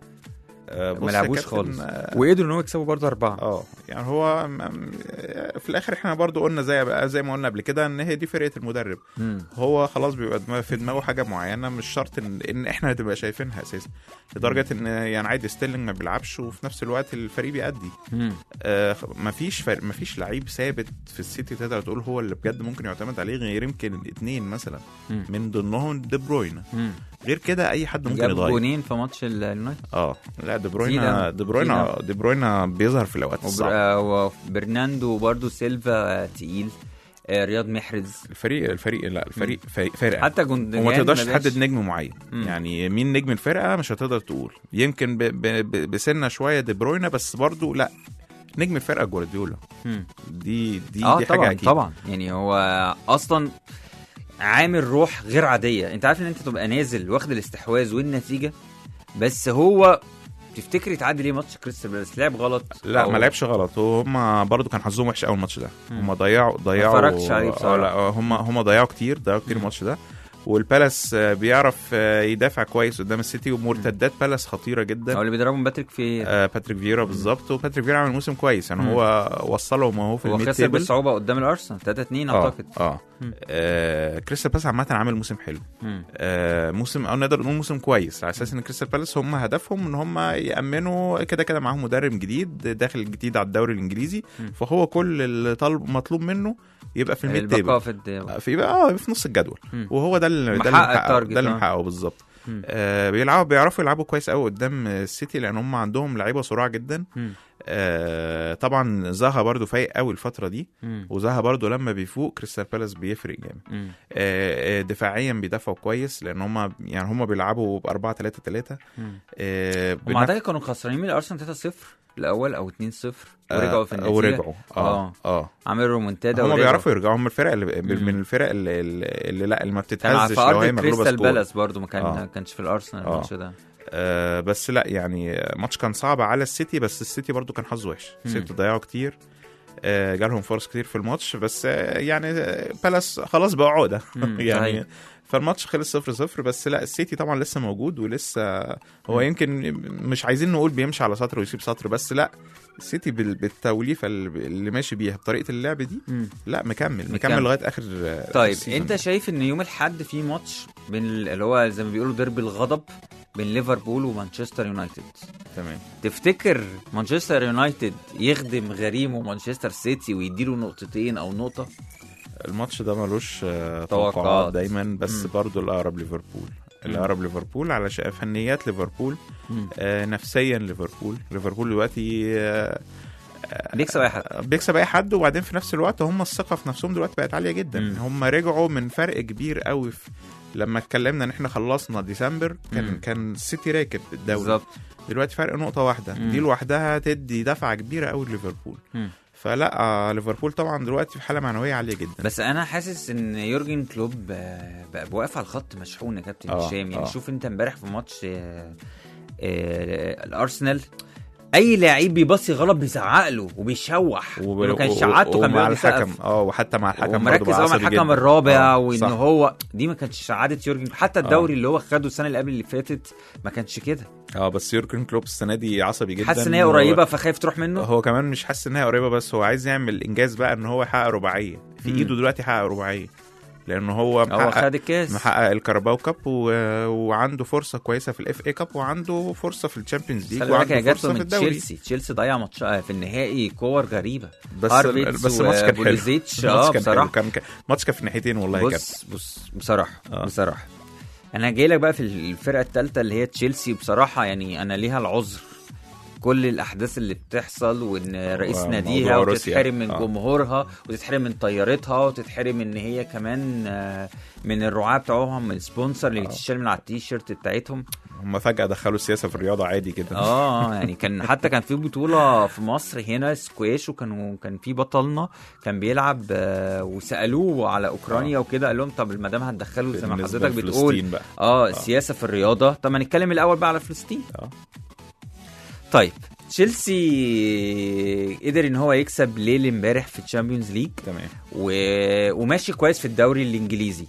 [SPEAKER 3] آه، بص
[SPEAKER 2] ما
[SPEAKER 3] يا
[SPEAKER 2] لعبوش
[SPEAKER 3] كابتن،
[SPEAKER 2] خالص
[SPEAKER 3] آه،
[SPEAKER 2] وقدروا ان هو يكسبوا برضه اربعه
[SPEAKER 3] اه يعني هو م- م- في الاخر احنا برضو قلنا زي بقى زي ما قلنا قبل كده ان هي دي فرقه المدرب
[SPEAKER 2] مم.
[SPEAKER 3] هو خلاص بيبقى دماغ- في دماغه حاجه معينه مش شرط ان, إن احنا نبقى شايفينها اساسا لدرجه ان يعني عادي ستيرلينج ما بيلعبش وفي نفس الوقت الفريق بيأدي
[SPEAKER 2] مم.
[SPEAKER 3] آه مفيش فرق مفيش لعيب ثابت في السيتي تقدر تقول هو اللي بجد ممكن يعتمد عليه غير يمكن اثنين مثلا
[SPEAKER 2] مم.
[SPEAKER 3] من ضمنهم دي بروين
[SPEAKER 2] مم.
[SPEAKER 3] غير كده اي حد ممكن
[SPEAKER 2] جاب
[SPEAKER 3] يتغير
[SPEAKER 2] جونين في ماتش اليونايتد
[SPEAKER 3] اه لا دي بروين
[SPEAKER 2] زيدان.
[SPEAKER 3] دي بروين
[SPEAKER 2] زيدان.
[SPEAKER 3] دي بروين بيظهر في الاوقات
[SPEAKER 2] وبر...
[SPEAKER 3] الصعبه
[SPEAKER 2] آه، وبرناندو برضه سيلفا آه، تقيل آه، رياض محرز
[SPEAKER 3] الفريق الفريق لا الفريق فريق فرقه
[SPEAKER 2] حتى جندجان
[SPEAKER 3] وما تقدرش
[SPEAKER 2] ما بقاش-
[SPEAKER 3] تحدد نجم معين
[SPEAKER 2] مم.
[SPEAKER 3] يعني مين نجم الفرقه مش هتقدر تقول يمكن ب... ب... ب... بسنه شويه دي بروين بس برضو لا نجم الفرقه جوارديولا
[SPEAKER 2] مم.
[SPEAKER 3] دي دي
[SPEAKER 2] اه
[SPEAKER 3] دي
[SPEAKER 2] طبعا
[SPEAKER 3] حاجه اكيد
[SPEAKER 2] طبعا يعني هو اصلا عامل روح غير عاديه انت عارف ان انت تبقى نازل واخد الاستحواذ والنتيجه بس هو تفتكر يتعادل ايه ماتش كريستال بالاس لعب غلط
[SPEAKER 3] لا
[SPEAKER 2] أو-
[SPEAKER 3] ما لعبش غلط هم برضو كان حظهم وحش قوي الماتش ده
[SPEAKER 2] مم.
[SPEAKER 3] هم ضيعوا ضيعوا
[SPEAKER 2] اتفرجتش عليه بصراحة.
[SPEAKER 3] آه، لا هم هم ضيعوا كتير ضيعوا كتير الماتش ده والبالاس آه، بيعرف آه، يدافع كويس قدام السيتي ومرتدات بالاس خطيره جدا
[SPEAKER 2] هو اللي بيدربهم باتريك في
[SPEAKER 3] آه باتريك فيرا بالظبط وباتريك فيرا عمل موسم كويس يعني
[SPEAKER 2] مم.
[SPEAKER 3] هو وصلهم اهو في
[SPEAKER 2] هو
[SPEAKER 3] الميد
[SPEAKER 2] خسر
[SPEAKER 3] تيبل
[SPEAKER 2] بالصعوبه قدام الارسنال 3 2
[SPEAKER 3] اه
[SPEAKER 2] اعتقد
[SPEAKER 3] اه,
[SPEAKER 2] مم.
[SPEAKER 3] آه كريستال بالاس عامه عامل موسم حلو
[SPEAKER 2] مم.
[SPEAKER 3] آه موسم او نقدر نقول موسم كويس على اساس ان كريستال بالاس هم هدفهم ان هم يامنوا كده كده معاهم مدرب جديد داخل جديد على الدوري الانجليزي
[SPEAKER 2] مم.
[SPEAKER 3] فهو كل اللي طالب مطلوب منه يبقى في الميد
[SPEAKER 2] البقاء
[SPEAKER 3] تيبل
[SPEAKER 2] في الد-
[SPEAKER 3] في يبقى اه في نص الجدول
[SPEAKER 2] مم.
[SPEAKER 3] وهو ده اللي ده اللي
[SPEAKER 2] محقق
[SPEAKER 3] محققه
[SPEAKER 2] التارجت،
[SPEAKER 3] ده اللي
[SPEAKER 2] آه.
[SPEAKER 3] محققه بالظبط
[SPEAKER 2] مم.
[SPEAKER 3] آه بيلعبوا بيعرفوا يلعبوا كويس قوي قدام السيتي لان هم عندهم لعيبه صراع جدا
[SPEAKER 2] مم.
[SPEAKER 3] آه طبعا زها برضو فايق قوي الفتره دي
[SPEAKER 2] مم.
[SPEAKER 3] وزها برضو لما بيفوق كريستال بالاس بيفرق جامد
[SPEAKER 2] مم.
[SPEAKER 3] آه، آه، دفاعيا بيدافعوا كويس لان هم يعني هم بيلعبوا ب 4 3 3
[SPEAKER 2] مم.
[SPEAKER 3] آه
[SPEAKER 2] هم
[SPEAKER 3] بنف-
[SPEAKER 2] اعتقد كانوا خسرانين من الارسنال 3 0 الاول او 2 0 ورجعوا في النتيجه
[SPEAKER 3] ورجعوا اه
[SPEAKER 2] آه.
[SPEAKER 3] اه
[SPEAKER 2] عملوا رومونتادا
[SPEAKER 3] هم
[SPEAKER 2] ورجعوا.
[SPEAKER 3] بيعرفوا يرجعوا هم الفرق اللي
[SPEAKER 2] مم.
[SPEAKER 3] من الفرق اللي, اللي, اللي لا اللي ما
[SPEAKER 2] كان
[SPEAKER 3] بتتهزش
[SPEAKER 2] في
[SPEAKER 3] لو
[SPEAKER 2] ارض
[SPEAKER 3] هي مغلوبه
[SPEAKER 2] كريستال
[SPEAKER 3] سكور
[SPEAKER 2] بالاس برضو ما كان
[SPEAKER 3] آه.
[SPEAKER 2] ما كانش في الارسنال
[SPEAKER 3] آه.
[SPEAKER 2] الماتش ده
[SPEAKER 3] آه بس لا يعني ماتش كان صعب على السيتي بس السيتي برضو كان حظه وحش
[SPEAKER 2] مم.
[SPEAKER 3] السيتي ضيعوا كتير آه جالهم فرص كتير في الماتش بس آه يعني آه، بالاس خلاص بقى عقده
[SPEAKER 2] مم،
[SPEAKER 3] يعني
[SPEAKER 2] صحيح.
[SPEAKER 3] فالماتش خلص 0 0 بس لا السيتي طبعا لسه موجود ولسه هو يمكن مش عايزين نقول بيمشي على سطر ويسيب سطر بس لا السيتي بال- بالتوليفه اللي اللي ماشي بيها بطريقه اللعب دي
[SPEAKER 2] مم.
[SPEAKER 3] لا مكمل
[SPEAKER 2] مكمل.
[SPEAKER 3] مكمل لغايه اخر آه،
[SPEAKER 2] طيب
[SPEAKER 3] السيزون.
[SPEAKER 2] انت شايف ان يوم الاحد في ماتش بين ال- اللي هو زي ما بيقولوا ديربي الغضب بين ليفربول ومانشستر يونايتد
[SPEAKER 3] تمام
[SPEAKER 2] تفتكر مانشستر يونايتد يخدم غريمه مانشستر سيتي ويديله نقطتين او نقطه
[SPEAKER 3] الماتش ده ملوش آه،
[SPEAKER 2] توقعات.
[SPEAKER 3] توقعات دايما بس
[SPEAKER 2] مم.
[SPEAKER 3] برضو الاقرب ليفربول الاقرب ليفربول علشان فنيات ليفربول
[SPEAKER 2] مم.
[SPEAKER 3] آه، نفسيا ليفربول ليفربول دلوقتي آه،
[SPEAKER 2] بيكسب اي حد
[SPEAKER 3] بيكسب اي حد وبعدين في نفس الوقت هم الثقه في نفسهم دلوقتي بقت عاليه جدا
[SPEAKER 2] مم.
[SPEAKER 3] هم رجعوا من فرق كبير قوي في لما اتكلمنا ان احنا خلصنا ديسمبر كان
[SPEAKER 2] مم.
[SPEAKER 3] كان السيتي راكب الدوري
[SPEAKER 2] بالظبط
[SPEAKER 3] دلوقتي فرق نقطه واحده
[SPEAKER 2] مم.
[SPEAKER 3] دي لوحدها تدي دفعه كبيره قوي لليفربول
[SPEAKER 2] مم.
[SPEAKER 3] فلا آه، ليفربول طبعا دلوقتي في حاله معنويه عاليه جدا
[SPEAKER 2] بس انا حاسس ان يورجن كلوب آه، بقى واقف على الخط مشحون يا كابتن
[SPEAKER 3] آه،
[SPEAKER 2] هشام يعني
[SPEAKER 3] آه.
[SPEAKER 2] شوف انت امبارح في ماتش آه، آه، الارسنال اي لعيب بيبصي غلط بيزعق له وبيشوح
[SPEAKER 3] وب-
[SPEAKER 2] انه كان
[SPEAKER 3] و-
[SPEAKER 2] شعاته كان
[SPEAKER 3] ومع
[SPEAKER 2] بيقعد
[SPEAKER 3] الحكم
[SPEAKER 2] يسقف
[SPEAKER 3] اه وحتى مع الحكم برضه
[SPEAKER 2] ومركز
[SPEAKER 3] بقى
[SPEAKER 2] قوي مع
[SPEAKER 3] عصبي
[SPEAKER 2] الحكم
[SPEAKER 3] جدا.
[SPEAKER 2] الرابع
[SPEAKER 3] آه،
[SPEAKER 2] وان
[SPEAKER 3] صح.
[SPEAKER 2] هو دي ما كانتش سعاده يورجن حتى الدوري اللي هو خده السنه اللي قبل اللي فاتت ما كانش كده
[SPEAKER 3] اه بس يورجن كلوب السنه دي عصبي جدا
[SPEAKER 2] حاسس ان هي
[SPEAKER 3] هو-
[SPEAKER 2] قريبه فخايف تروح منه
[SPEAKER 3] هو كمان مش حاسس ان هي قريبه بس هو عايز يعمل انجاز بقى ان هو يحقق رباعيه في
[SPEAKER 2] مم.
[SPEAKER 3] ايده دلوقتي يحقق رباعيه لانه هو
[SPEAKER 2] هو
[SPEAKER 3] محقق
[SPEAKER 2] خد الكاس
[SPEAKER 3] محقق الكاراباو كاب و... وعنده فرصه كويسه في الاف اي كاب وعنده فرصه في الشامبيونز ليج
[SPEAKER 2] خلي بالك يا
[SPEAKER 3] وعنده
[SPEAKER 2] جاتسون
[SPEAKER 3] فرصه في
[SPEAKER 2] من
[SPEAKER 3] الدوري
[SPEAKER 2] تشيلسي تشيلسي ضيع ماتش آه، في النهائي كور غريبه
[SPEAKER 3] بس
[SPEAKER 2] هارفيتس
[SPEAKER 3] بس الماتش كان حلو
[SPEAKER 2] وبوليزيتش،
[SPEAKER 3] الماتش
[SPEAKER 2] اه
[SPEAKER 3] كان
[SPEAKER 2] بصراحة.
[SPEAKER 3] حلو. كان كان- الماتش كان في ناحيتين والله يا كابتن
[SPEAKER 2] بص بص بصراحه
[SPEAKER 3] آه.
[SPEAKER 2] بصراحه انا جاي لك بقى في الفرقه الثالثه اللي هي تشيلسي بصراحه يعني انا ليها العذر كل الاحداث اللي بتحصل وان رئيس
[SPEAKER 3] موضوع
[SPEAKER 2] ناديها
[SPEAKER 3] روسيا.
[SPEAKER 2] وتتحرم من
[SPEAKER 3] آه.
[SPEAKER 2] جمهورها وتتحرم من طيارتها وتتحرم ان هي كمان آه، من الرعاة بتوعهم من السبونسر اللي
[SPEAKER 3] آه.
[SPEAKER 2] بتشتري من على التيشيرت بتاعتهم
[SPEAKER 3] هم فجاه دخلوا السياسه في الرياضه عادي كده
[SPEAKER 2] اه يعني كان حتى كان في بطوله في مصر هنا سكواش وكانوا كان في بطلنا كان بيلعب آه، وسالوه على اوكرانيا وكده قال لهم طب ما دام هتدخلوا زي ما
[SPEAKER 3] بالنسبة
[SPEAKER 2] حضرتك بتقول
[SPEAKER 3] لفلسطين بقى
[SPEAKER 2] اه السياسه في الرياضه طب ما نتكلم الاول بقى على فلسطين
[SPEAKER 3] آه.
[SPEAKER 2] طيب تشيلسي قدر ان هو يكسب ليل امبارح في الشامبيونز ليج
[SPEAKER 3] تمام
[SPEAKER 2] و... وماشي كويس في الدوري الانجليزي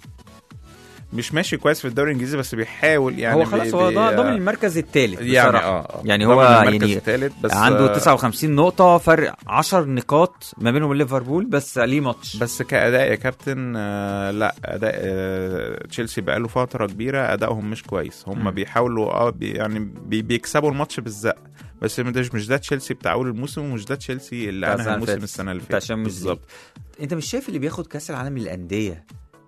[SPEAKER 3] مش ماشي كويس في الدوري الانجليزي بس بيحاول يعني
[SPEAKER 2] هو خلاص
[SPEAKER 3] بي-
[SPEAKER 2] هو
[SPEAKER 3] بي-
[SPEAKER 2] ضا- ضامن المركز الثالث
[SPEAKER 3] يعني
[SPEAKER 2] بصراحه
[SPEAKER 3] اه آه.
[SPEAKER 2] يعني
[SPEAKER 3] ضامن
[SPEAKER 2] هو
[SPEAKER 3] المركز
[SPEAKER 2] يعني
[SPEAKER 3] الثالث بس
[SPEAKER 2] عنده
[SPEAKER 3] آه،
[SPEAKER 2] 59 نقطة فرق 10 نقاط ما بينهم ليفربول بس ليه ماتش
[SPEAKER 3] بس كأداء يا كابتن آه لا أداء آه تشيلسي بقاله فترة كبيرة أدائهم مش كويس هم
[SPEAKER 2] مم.
[SPEAKER 3] بيحاولوا اه بي يعني بي بيكسبوا الماتش بالزق بس مش مش ده تشيلسي بتاع أول الموسم ومش ده تشيلسي اللي
[SPEAKER 2] بتاع
[SPEAKER 3] أنهى
[SPEAKER 2] السنة اللي
[SPEAKER 3] الموسم
[SPEAKER 2] فاتت.
[SPEAKER 3] السنة اللي
[SPEAKER 2] بتاع
[SPEAKER 3] فاتت
[SPEAKER 2] Champions
[SPEAKER 3] بالظبط
[SPEAKER 2] انت مش شايف اللي بياخد كاس العالم للأندية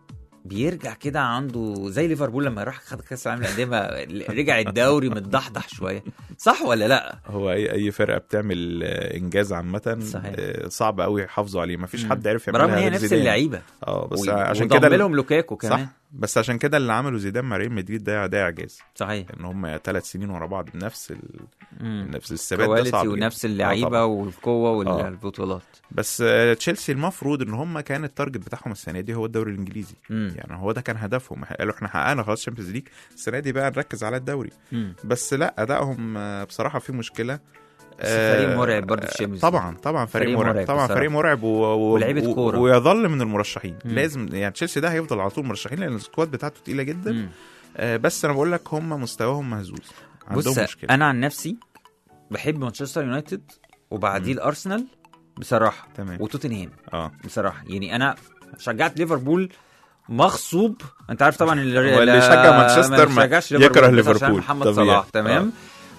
[SPEAKER 2] بيرجع كده عنده زي ليفربول لما راح خد كاس العالم للأندية ما- رجع الدوري متضحضح شوية صح ولا لا؟
[SPEAKER 3] هو أي أي فرقة بتعمل آه إنجاز عامة
[SPEAKER 2] صحيح.
[SPEAKER 3] آه صعب قوي يحافظوا عليه مفيش
[SPEAKER 2] مم.
[SPEAKER 3] حد عرف يعملها
[SPEAKER 2] برغم ان هي
[SPEAKER 3] غير
[SPEAKER 2] نفس
[SPEAKER 3] زيدان.
[SPEAKER 2] اللعيبة
[SPEAKER 3] اه بس
[SPEAKER 2] و-
[SPEAKER 3] عشان
[SPEAKER 2] وضم
[SPEAKER 3] كده
[SPEAKER 2] لهم لوكاكو كمان
[SPEAKER 3] صح بس عشان كده اللي عمله زيدان مع ريال مدريد ده ده اعجاز
[SPEAKER 2] صحيح
[SPEAKER 3] ان هم ثلاث سنين ورا بعض بنفس ال...
[SPEAKER 2] مم.
[SPEAKER 3] نفس الثبات ده
[SPEAKER 2] كواليتي
[SPEAKER 3] صعب جدا.
[SPEAKER 2] ونفس
[SPEAKER 3] آه
[SPEAKER 2] اللعيبة
[SPEAKER 3] طبعاً.
[SPEAKER 2] والقوة
[SPEAKER 3] آه.
[SPEAKER 2] والبطولات
[SPEAKER 3] بس آه، تشيلسي المفروض ان هم كان التارجت بتاعهم السنه دي هو الدوري الانجليزي
[SPEAKER 2] مم.
[SPEAKER 3] يعني هو ده كان هدفهم قالوا احنا حققنا خلاص الشامبيونز ليج السنه دي بقى نركز على الدوري
[SPEAKER 2] مم.
[SPEAKER 3] بس لا ادائهم آه، بصراحه في مشكله
[SPEAKER 2] بس فريق
[SPEAKER 3] آه،
[SPEAKER 2] مرعب برضه في الشامبيونز
[SPEAKER 3] طبعا طبعا فريق,
[SPEAKER 2] فريق
[SPEAKER 3] مرعب,
[SPEAKER 2] مرعب
[SPEAKER 3] طبعا
[SPEAKER 2] بصراحة.
[SPEAKER 3] فريق مرعب و... و...
[SPEAKER 2] ولعيبة
[SPEAKER 3] و-
[SPEAKER 2] كورة.
[SPEAKER 3] ويظل من المرشحين
[SPEAKER 2] مم.
[SPEAKER 3] لازم يعني تشيلسي ده هيفضل على طول مرشحين لان السكواد بتاعته تقيله جدا
[SPEAKER 2] مم.
[SPEAKER 3] آه بس انا بقول لك هم مستواهم مهزوز عندهم
[SPEAKER 2] بص
[SPEAKER 3] مشكله
[SPEAKER 2] انا عن نفسي بحب مانشستر يونايتد وبعديه الارسنال بصراحه
[SPEAKER 3] تمام
[SPEAKER 2] وتوتنهام
[SPEAKER 3] اه
[SPEAKER 2] بصراحه يعني انا شجعت ليفربول مغصوب انت عارف طبعا اللي,
[SPEAKER 3] هو اللي يشجع مانشستر
[SPEAKER 2] ما
[SPEAKER 3] ما
[SPEAKER 2] بيشجعش
[SPEAKER 3] يكره
[SPEAKER 2] بس عشان
[SPEAKER 3] ليفربول.
[SPEAKER 2] محمد
[SPEAKER 3] طبيعي.
[SPEAKER 2] صلاح تمام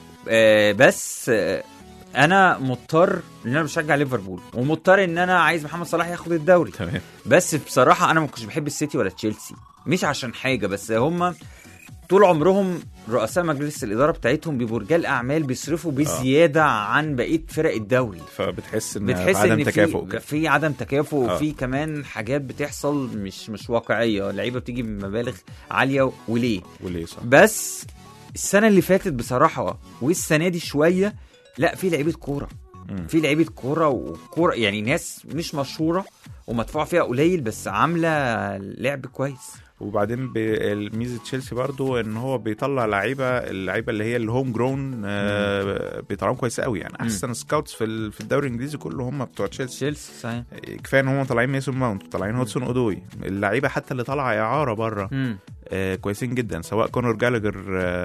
[SPEAKER 2] آه بس آه انا مضطر ان انا بشجع ليفربول ومضطر ان انا عايز محمد صلاح ياخد الدوري
[SPEAKER 3] تمام
[SPEAKER 2] بس بصراحه انا ما كنتش بحب السيتي ولا تشيلسي مش عشان حاجه بس هم طول عمرهم رؤساء مجلس الاداره بتاعتهم بيبقوا رجال اعمال بيصرفوا بزياده عن بقيه فرق الدوري
[SPEAKER 3] فبتحس ان
[SPEAKER 2] بتحس
[SPEAKER 3] عدم
[SPEAKER 2] ان
[SPEAKER 3] تكافؤ
[SPEAKER 2] في
[SPEAKER 3] كده.
[SPEAKER 2] في عدم تكافؤ
[SPEAKER 3] آه.
[SPEAKER 2] وفي كمان حاجات بتحصل مش مش واقعيه اللعيبه بتيجي بمبالغ عاليه وليه
[SPEAKER 3] وليه صح
[SPEAKER 2] بس السنه اللي فاتت بصراحه والسنه دي شويه لا في لعيبه كوره
[SPEAKER 3] مم.
[SPEAKER 2] في لعيبه كوره وكوره يعني ناس مش مشهوره ومدفوع فيها قليل بس عامله لعب كويس
[SPEAKER 3] وبعدين ب- ميزه تشيلسي برضو ان هو بيطلع لعيبه اللعيبه اللي هي الهوم جرون آه بيطلعوهم كويس قوي يعني احسن سكاوتس في ال- في الدوري الانجليزي كله هم بتوع تشيلسي
[SPEAKER 2] تشيلسي صحيح
[SPEAKER 3] كفايه ان هم طالعين ميسون ماونت وطالعين هودسون اودوي اللعيبه حتى اللي طالعه اعاره بره
[SPEAKER 2] مم.
[SPEAKER 3] آه كويسين جدا سواء كونور جالجر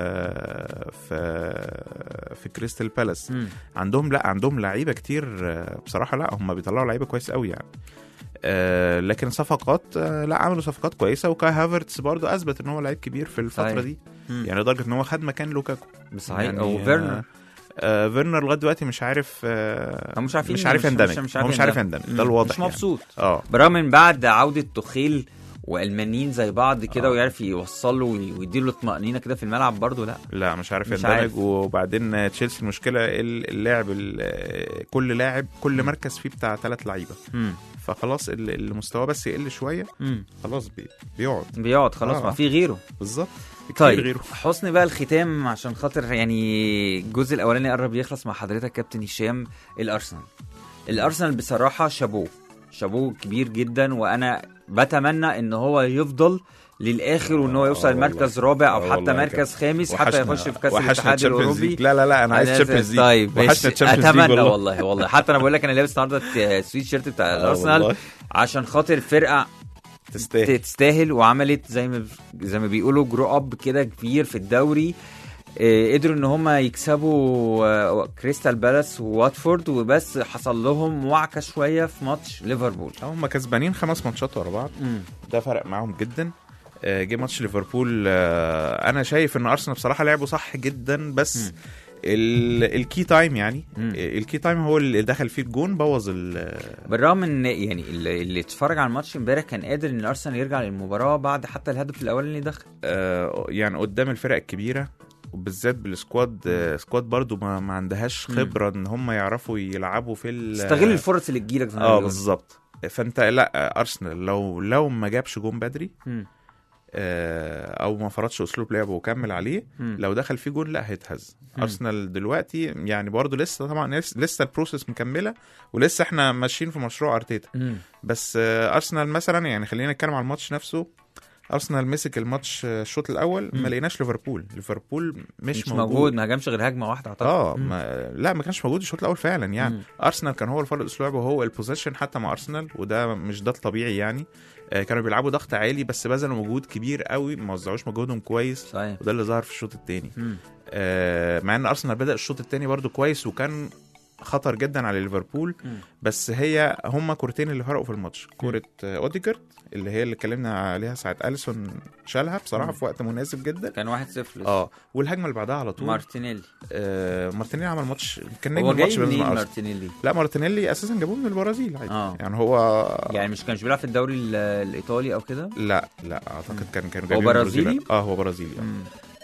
[SPEAKER 3] آه في في كريستال بالاس
[SPEAKER 2] مم.
[SPEAKER 3] عندهم لا عندهم لعيبه كتير آه، بصراحه لا هم بيطلعوا لعيبه كويس قوي يعني آه لكن صفقات آه لا عملوا صفقات كويسه وكاي هافرتس برضو اثبت ان هو لعيب كبير في الفتره
[SPEAKER 2] صحيح.
[SPEAKER 3] دي
[SPEAKER 2] مم.
[SPEAKER 3] يعني لدرجه ان هو خد مكان لوكاكو
[SPEAKER 2] صحيح
[SPEAKER 3] يعني
[SPEAKER 2] او
[SPEAKER 3] آه،
[SPEAKER 2] فيرنر
[SPEAKER 3] آه فيرنر لغايه دلوقتي مش عارف آه
[SPEAKER 2] هم مش عارفين
[SPEAKER 3] مش عارف
[SPEAKER 2] مش-
[SPEAKER 3] يندمج
[SPEAKER 2] مش- مش
[SPEAKER 3] هو
[SPEAKER 2] عارف
[SPEAKER 3] مش عارف
[SPEAKER 2] يندمج.
[SPEAKER 3] يندمج
[SPEAKER 2] مم.
[SPEAKER 3] ده الواضح
[SPEAKER 2] مش
[SPEAKER 3] يعني.
[SPEAKER 2] مبسوط
[SPEAKER 3] اه
[SPEAKER 2] برغم من بعد عودة تخيل والمانيين زي بعض كده
[SPEAKER 3] آه.
[SPEAKER 2] ويعرف يوصل له وي- ويديله طمأنينة كده في الملعب برضه لا
[SPEAKER 3] لا مش عارف
[SPEAKER 2] مش
[SPEAKER 3] يندمج
[SPEAKER 2] عارف.
[SPEAKER 3] وبعدين آه، تشيلسي المشكله ال- اللاعب ال- آه، كل لاعب كل مركز فيه بتاع ثلاث لعيبه
[SPEAKER 2] مم.
[SPEAKER 3] فخلاص ال- المستوى بس يقل شويه
[SPEAKER 2] مم.
[SPEAKER 3] خلاص بي بيقعد
[SPEAKER 2] بيقعد خلاص
[SPEAKER 3] آه.
[SPEAKER 2] ما في غيره
[SPEAKER 3] بالظبط في كتير
[SPEAKER 2] طيب
[SPEAKER 3] غيره
[SPEAKER 2] حسن بقى الختام عشان خاطر يعني الجزء الاولاني قرب يخلص مع حضرتك كابتن هشام الارسنال الارسنال بصراحه شابوه شابوه كبير جدا وانا بتمنى ان هو يفضل للاخر وان هو
[SPEAKER 3] آه
[SPEAKER 2] يوصل
[SPEAKER 3] والله.
[SPEAKER 2] مركز رابع او
[SPEAKER 3] آه
[SPEAKER 2] حتى
[SPEAKER 3] والله
[SPEAKER 2] مركز خامس حتى
[SPEAKER 3] وحشنا-
[SPEAKER 2] يخش في كاس
[SPEAKER 3] وحشنا
[SPEAKER 2] الاتحاد
[SPEAKER 3] Champions
[SPEAKER 2] الاوروبي
[SPEAKER 3] League. لا لا لا انا عايز
[SPEAKER 2] أنا-
[SPEAKER 3] تشامبيونز ليج
[SPEAKER 2] طيب
[SPEAKER 3] وحشنا
[SPEAKER 2] ماشي
[SPEAKER 3] Champions League
[SPEAKER 2] اتمنى
[SPEAKER 3] والله.
[SPEAKER 2] والله والله حتى انا بقول لك انا لابس النهارده السويت شيرت بتاع
[SPEAKER 3] آه
[SPEAKER 2] الارسنال
[SPEAKER 3] والله.
[SPEAKER 2] عشان خاطر فرقه
[SPEAKER 3] تستاهل
[SPEAKER 2] تستاهل وعملت زي ما زي ما بيقولوا جرو اب كده كبير في الدوري آه، قدروا ان هم يكسبوا آه، كريستال بالاس وواتفورد وبس حصل لهم وعكه شويه في ماتش ليفربول
[SPEAKER 3] هم كسبانين خمس ماتشات ورا بعض ده فرق معاهم جدا آه، جه ماتش ليفربول آه، انا شايف ان ارسنال بصراحه لعبوا صح جدا بس
[SPEAKER 2] مم.
[SPEAKER 3] ال- الكي تايم يعني
[SPEAKER 2] مم.
[SPEAKER 3] آه، الكي تايم هو اللي دخل فيه الجون بوظ ال-
[SPEAKER 2] بالرغم ان يعني اللي اللي اتفرج على الماتش امبارح كان قادر ان الارسنال يرجع للمباراه بعد حتى الهدف الاولاني اللي دخل
[SPEAKER 3] آه، يعني قدام الفرق الكبيره وبالذات بالسكواد آه، سكواد برضو ما, ما عندهاش
[SPEAKER 2] مم.
[SPEAKER 3] خبره ان هم يعرفوا يلعبوا في ال-
[SPEAKER 2] استغل الفرص اللي تجيلك زي ما
[SPEAKER 3] اه
[SPEAKER 2] بيقولوا.
[SPEAKER 3] بالظبط فانت لا ارسنال لو لو ما جابش جون بدري
[SPEAKER 2] مم.
[SPEAKER 3] آه، او ما فرضش اسلوب لعبه وكمل عليه
[SPEAKER 2] مم.
[SPEAKER 3] لو دخل فيه جون لا هيتهز
[SPEAKER 2] مم.
[SPEAKER 3] ارسنال دلوقتي يعني برضو لسه طبعا لسه- لسه البروسيس مكمله ولسه احنا ماشيين في مشروع ارتيتا
[SPEAKER 2] مم.
[SPEAKER 3] بس آه، ارسنال مثلا يعني خلينا نتكلم على الماتش نفسه ارسنال مسك الماتش آه، الشوط الاول
[SPEAKER 2] مم.
[SPEAKER 3] ما لقيناش ليفربول ليفربول مش,
[SPEAKER 2] مش موجود ما هجمش غير هجمه واحده اعتقد
[SPEAKER 3] اه
[SPEAKER 2] مم.
[SPEAKER 3] ما لا ما كانش موجود الشوط الاول فعلا يعني
[SPEAKER 2] مم.
[SPEAKER 3] ارسنال كان هو الفرق اسلوب وهو البوزيشن حتى مع ارسنال وده مش ده الطبيعي يعني آه، كانوا بيلعبوا ضغط عالي بس بذلوا مجهود كبير قوي ما وزعوش مجهودهم كويس
[SPEAKER 2] صحيح
[SPEAKER 3] وده اللي ظهر في الشوط الثاني
[SPEAKER 2] مم.
[SPEAKER 3] مع ان ارسنال بدا الشوط الثاني برضو كويس وكان خطر جدا على ليفربول
[SPEAKER 2] مم.
[SPEAKER 3] بس هي هما كورتين اللي فرقوا في الماتش كوره آه، اوديجارد اللي هي اللي اتكلمنا عليها ساعه اليسون شالها بصراحه
[SPEAKER 2] مم.
[SPEAKER 3] في وقت مناسب جدا
[SPEAKER 2] كان 1 0
[SPEAKER 3] اه والهجمه اللي بعدها على طول
[SPEAKER 2] مارتينيلي
[SPEAKER 3] آه مارتينيلي عمل ماتش كان نجم
[SPEAKER 2] هو
[SPEAKER 3] الماتش
[SPEAKER 2] جاي
[SPEAKER 3] بالنسبه
[SPEAKER 2] منين
[SPEAKER 3] لأرسنال.
[SPEAKER 2] مارتينيلي
[SPEAKER 3] لا مارتينيلي اساسا جابوه من البرازيل عادي
[SPEAKER 2] اه
[SPEAKER 3] يعني هو
[SPEAKER 2] يعني مش كانش بيلعب في الدوري ال- الايطالي او كده
[SPEAKER 3] لا لا اعتقد كان كانوا
[SPEAKER 2] هو
[SPEAKER 3] جايبين من
[SPEAKER 2] برازيلي؟
[SPEAKER 3] البرازيل. اه هو برازيلي آه.
[SPEAKER 2] مم.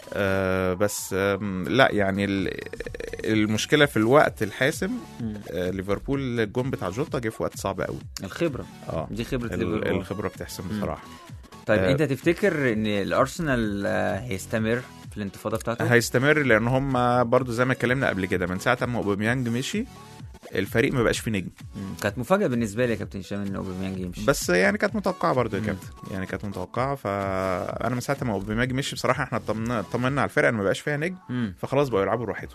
[SPEAKER 3] آه بس آم، لا يعني ال- المشكله في الوقت الحاسم
[SPEAKER 2] مم.
[SPEAKER 3] آه ليفربول الجون بتاع جوتا جه في وقت صعب قوي
[SPEAKER 2] الخبره
[SPEAKER 3] اه
[SPEAKER 2] دي خبره
[SPEAKER 3] ال-
[SPEAKER 2] ليفربول
[SPEAKER 3] الخبره بتحسم
[SPEAKER 2] مم.
[SPEAKER 3] بصراحه
[SPEAKER 2] طيب
[SPEAKER 3] آه.
[SPEAKER 2] انت تفتكر ان الارسنال آه، هيستمر في الانتفاضه بتاعته
[SPEAKER 3] هيستمر لان هم برضو زي ما اتكلمنا قبل كده من ساعه ما اوباميانج مشي الفريق ما بقاش فيه نجم
[SPEAKER 2] مم. كانت مفاجاه بالنسبه لي يا كابتن هشام ان اوباميانج يمشي
[SPEAKER 3] بس يعني كانت متوقعه برضو يا
[SPEAKER 2] مم.
[SPEAKER 3] كابتن يعني كانت متوقعه فانا من ساعه ما اوباميانج مشي بصراحه احنا طمنا طمنا على الفرقه ان ما بقاش فيها نجم
[SPEAKER 2] مم.
[SPEAKER 3] فخلاص بقوا يلعبوا براحتهم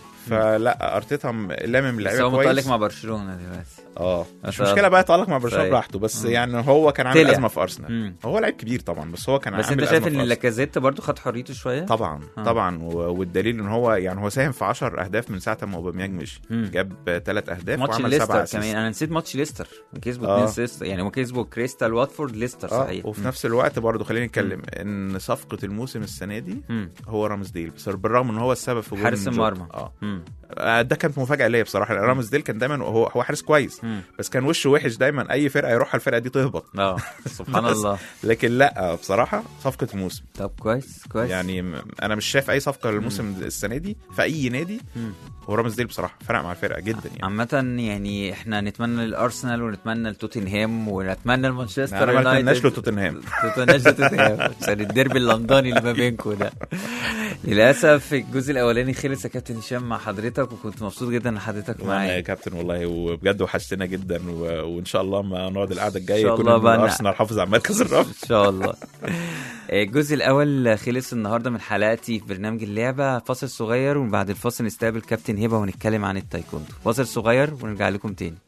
[SPEAKER 3] فلا ارتيتا م- لامم
[SPEAKER 2] بس
[SPEAKER 3] اللعيبه
[SPEAKER 2] هو
[SPEAKER 3] كويس
[SPEAKER 2] متألق مع برشلونه دلوقتي
[SPEAKER 3] اه مش
[SPEAKER 2] أصلاً.
[SPEAKER 3] مشكله بقى يتالق مع برشلونه
[SPEAKER 2] صحيح.
[SPEAKER 3] براحته بس
[SPEAKER 2] مم.
[SPEAKER 3] يعني هو كان عامل
[SPEAKER 2] طلع.
[SPEAKER 3] ازمه في ارسنال
[SPEAKER 2] مم.
[SPEAKER 3] هو لعيب كبير طبعا بس هو كان
[SPEAKER 2] بس
[SPEAKER 3] عامل
[SPEAKER 2] انت شايف
[SPEAKER 3] أزمة في
[SPEAKER 2] ان
[SPEAKER 3] أرسنال.
[SPEAKER 2] لاكازيت برضو خد حريته شويه
[SPEAKER 3] طبعا
[SPEAKER 2] آه.
[SPEAKER 3] طبعا و- والدليل ان هو يعني هو ساهم في 10 اهداف من ساعه ما اوباميانج مشي
[SPEAKER 2] مم.
[SPEAKER 3] جاب ثلاث اهداف
[SPEAKER 2] ماتش
[SPEAKER 3] وعمل
[SPEAKER 2] ليستر
[SPEAKER 3] سبعه
[SPEAKER 2] كمان
[SPEAKER 3] اسيست
[SPEAKER 2] انا نسيت ماتش ليستر كسبوا
[SPEAKER 3] آه.
[SPEAKER 2] 2 6 يعني هم كسبوا كريستال واتفورد ليستر
[SPEAKER 3] اه
[SPEAKER 2] صحيح
[SPEAKER 3] وفي نفس الوقت برضه خلينا نتكلم ان صفقه الموسم السنه دي
[SPEAKER 2] مم.
[SPEAKER 3] هو رامز ديل بس بالرغم ان هو السبب في جول
[SPEAKER 2] حارس
[SPEAKER 3] جوتا.
[SPEAKER 2] المرمى.
[SPEAKER 3] اه
[SPEAKER 2] مم.
[SPEAKER 3] آه، ده كانت مفاجاه ليا بصراحه لان رامز ديل كان دايما هو هو حارس كويس
[SPEAKER 2] مم.
[SPEAKER 3] بس كان وشه وحش دايما اي فرقه يروحها الفرقه دي تهبط
[SPEAKER 2] اه سبحان
[SPEAKER 3] بس.
[SPEAKER 2] الله
[SPEAKER 3] لكن لا بصراحه صفقه الموسم
[SPEAKER 2] طب كويس كويس
[SPEAKER 3] يعني م- انا مش شايف اي صفقه للموسم السنه دي في اي نادي
[SPEAKER 2] مم.
[SPEAKER 3] هو رامز ديل بصراحه فرق مع الفرقه جدا يعني
[SPEAKER 2] عامة يعني احنا نتمنى للارسنال ونتمنى لتوتنهام ونتمنى لمانشستر
[SPEAKER 3] انا ما
[SPEAKER 2] يونايتد.
[SPEAKER 3] اتمناش له توتنهام
[SPEAKER 2] تتمناش لتوتنهام عشان الديربي اللندني اللي ما بينكم ده للاسف الجزء الاولاني خلص يا كابتن هشام مع حضرتك حضرتك وكنت مبسوط جدا ان حضرتك
[SPEAKER 3] معايا يا
[SPEAKER 2] معايا
[SPEAKER 3] كابتن والله وبجد وحشتنا جدا و... وان شاء الله ما نقعد القعده الجايه
[SPEAKER 2] إن شاء
[SPEAKER 3] يكون
[SPEAKER 2] الله بقى ن-
[SPEAKER 3] ارسنال حافظ على المركز الرابع
[SPEAKER 2] ان شاء الله الجزء الاول خلص النهارده من حلقتي في برنامج اللعبه فاصل صغير وبعد الفاصل نستقبل كابتن هبه ونتكلم عن التايكوندو فاصل صغير ونرجع لكم تاني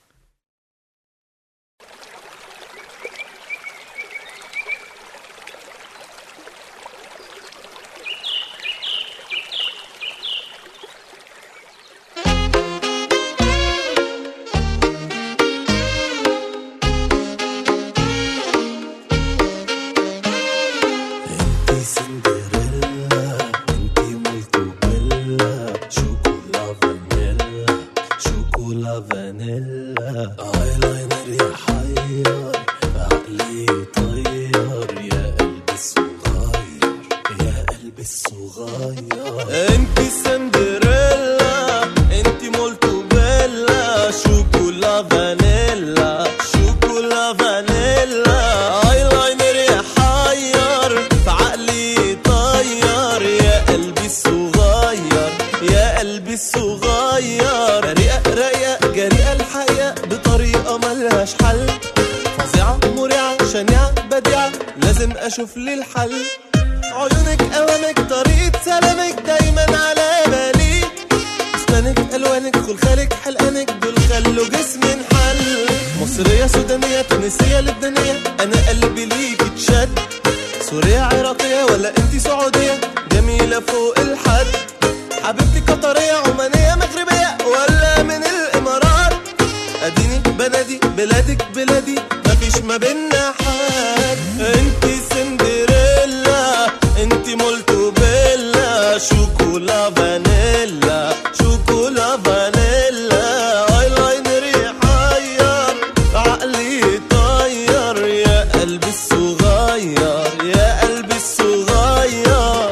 [SPEAKER 4] انتي سندريلا انتي مولتو بيلا شوكولا فانيلا شوكولا فانيلا ايلاينر يحير عقلي يطير يا قلبي الصغير يا قلبي الصغير انتي سندريلا انتي مولتو بيلا شوكولا فانيلا شوكولا فانيلا ايلاينر يحير في عقلي يطير يا قلبي الصغير يا قلبي الصغير رقيقة رقيقة جريئة الحقيقة بطريقة ملهاش حل فظيعة مريعة شنيعة بديعة لازم اشوف لي الحل عيونك اوامك طريقة سلامك دايما على بالي اسنانك الوانك خلخالك حلقانك دول خلوا جسمي انحل مصرية سودانية تونسية لبنانية انا قلبي ليك اتشد سورية عراقية ولا انتي سعودية جميلة فوق الحد حبيبتي قطرية عمانية مغربية ولا من الامارات اديني بنادي بلادك بلادي مفيش ما بينا حد انتي سندريلا انتي مولتو بيلا شوكولا فانيلا شوكولا فانيلا ايلاينر يحير عقلي يطير يا قلبي الصغير يا قلبي الصغير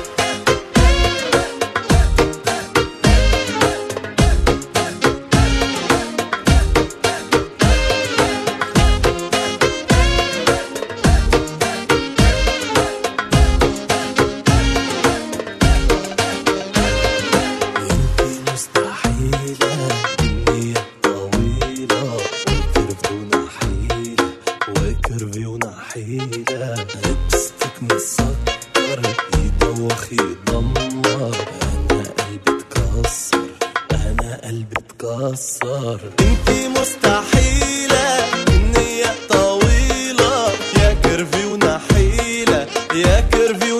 [SPEAKER 4] انتي مستحيلة النية طويلة وكيرف ونحيلة وكيرف ونحيلة لبستك مسكر يدوخ يدمر انا قلبي اتكسر انا قلبي اتكسر انتي مستحيلة النية طويلة يا كيرفي ونحيلة يا كيرفي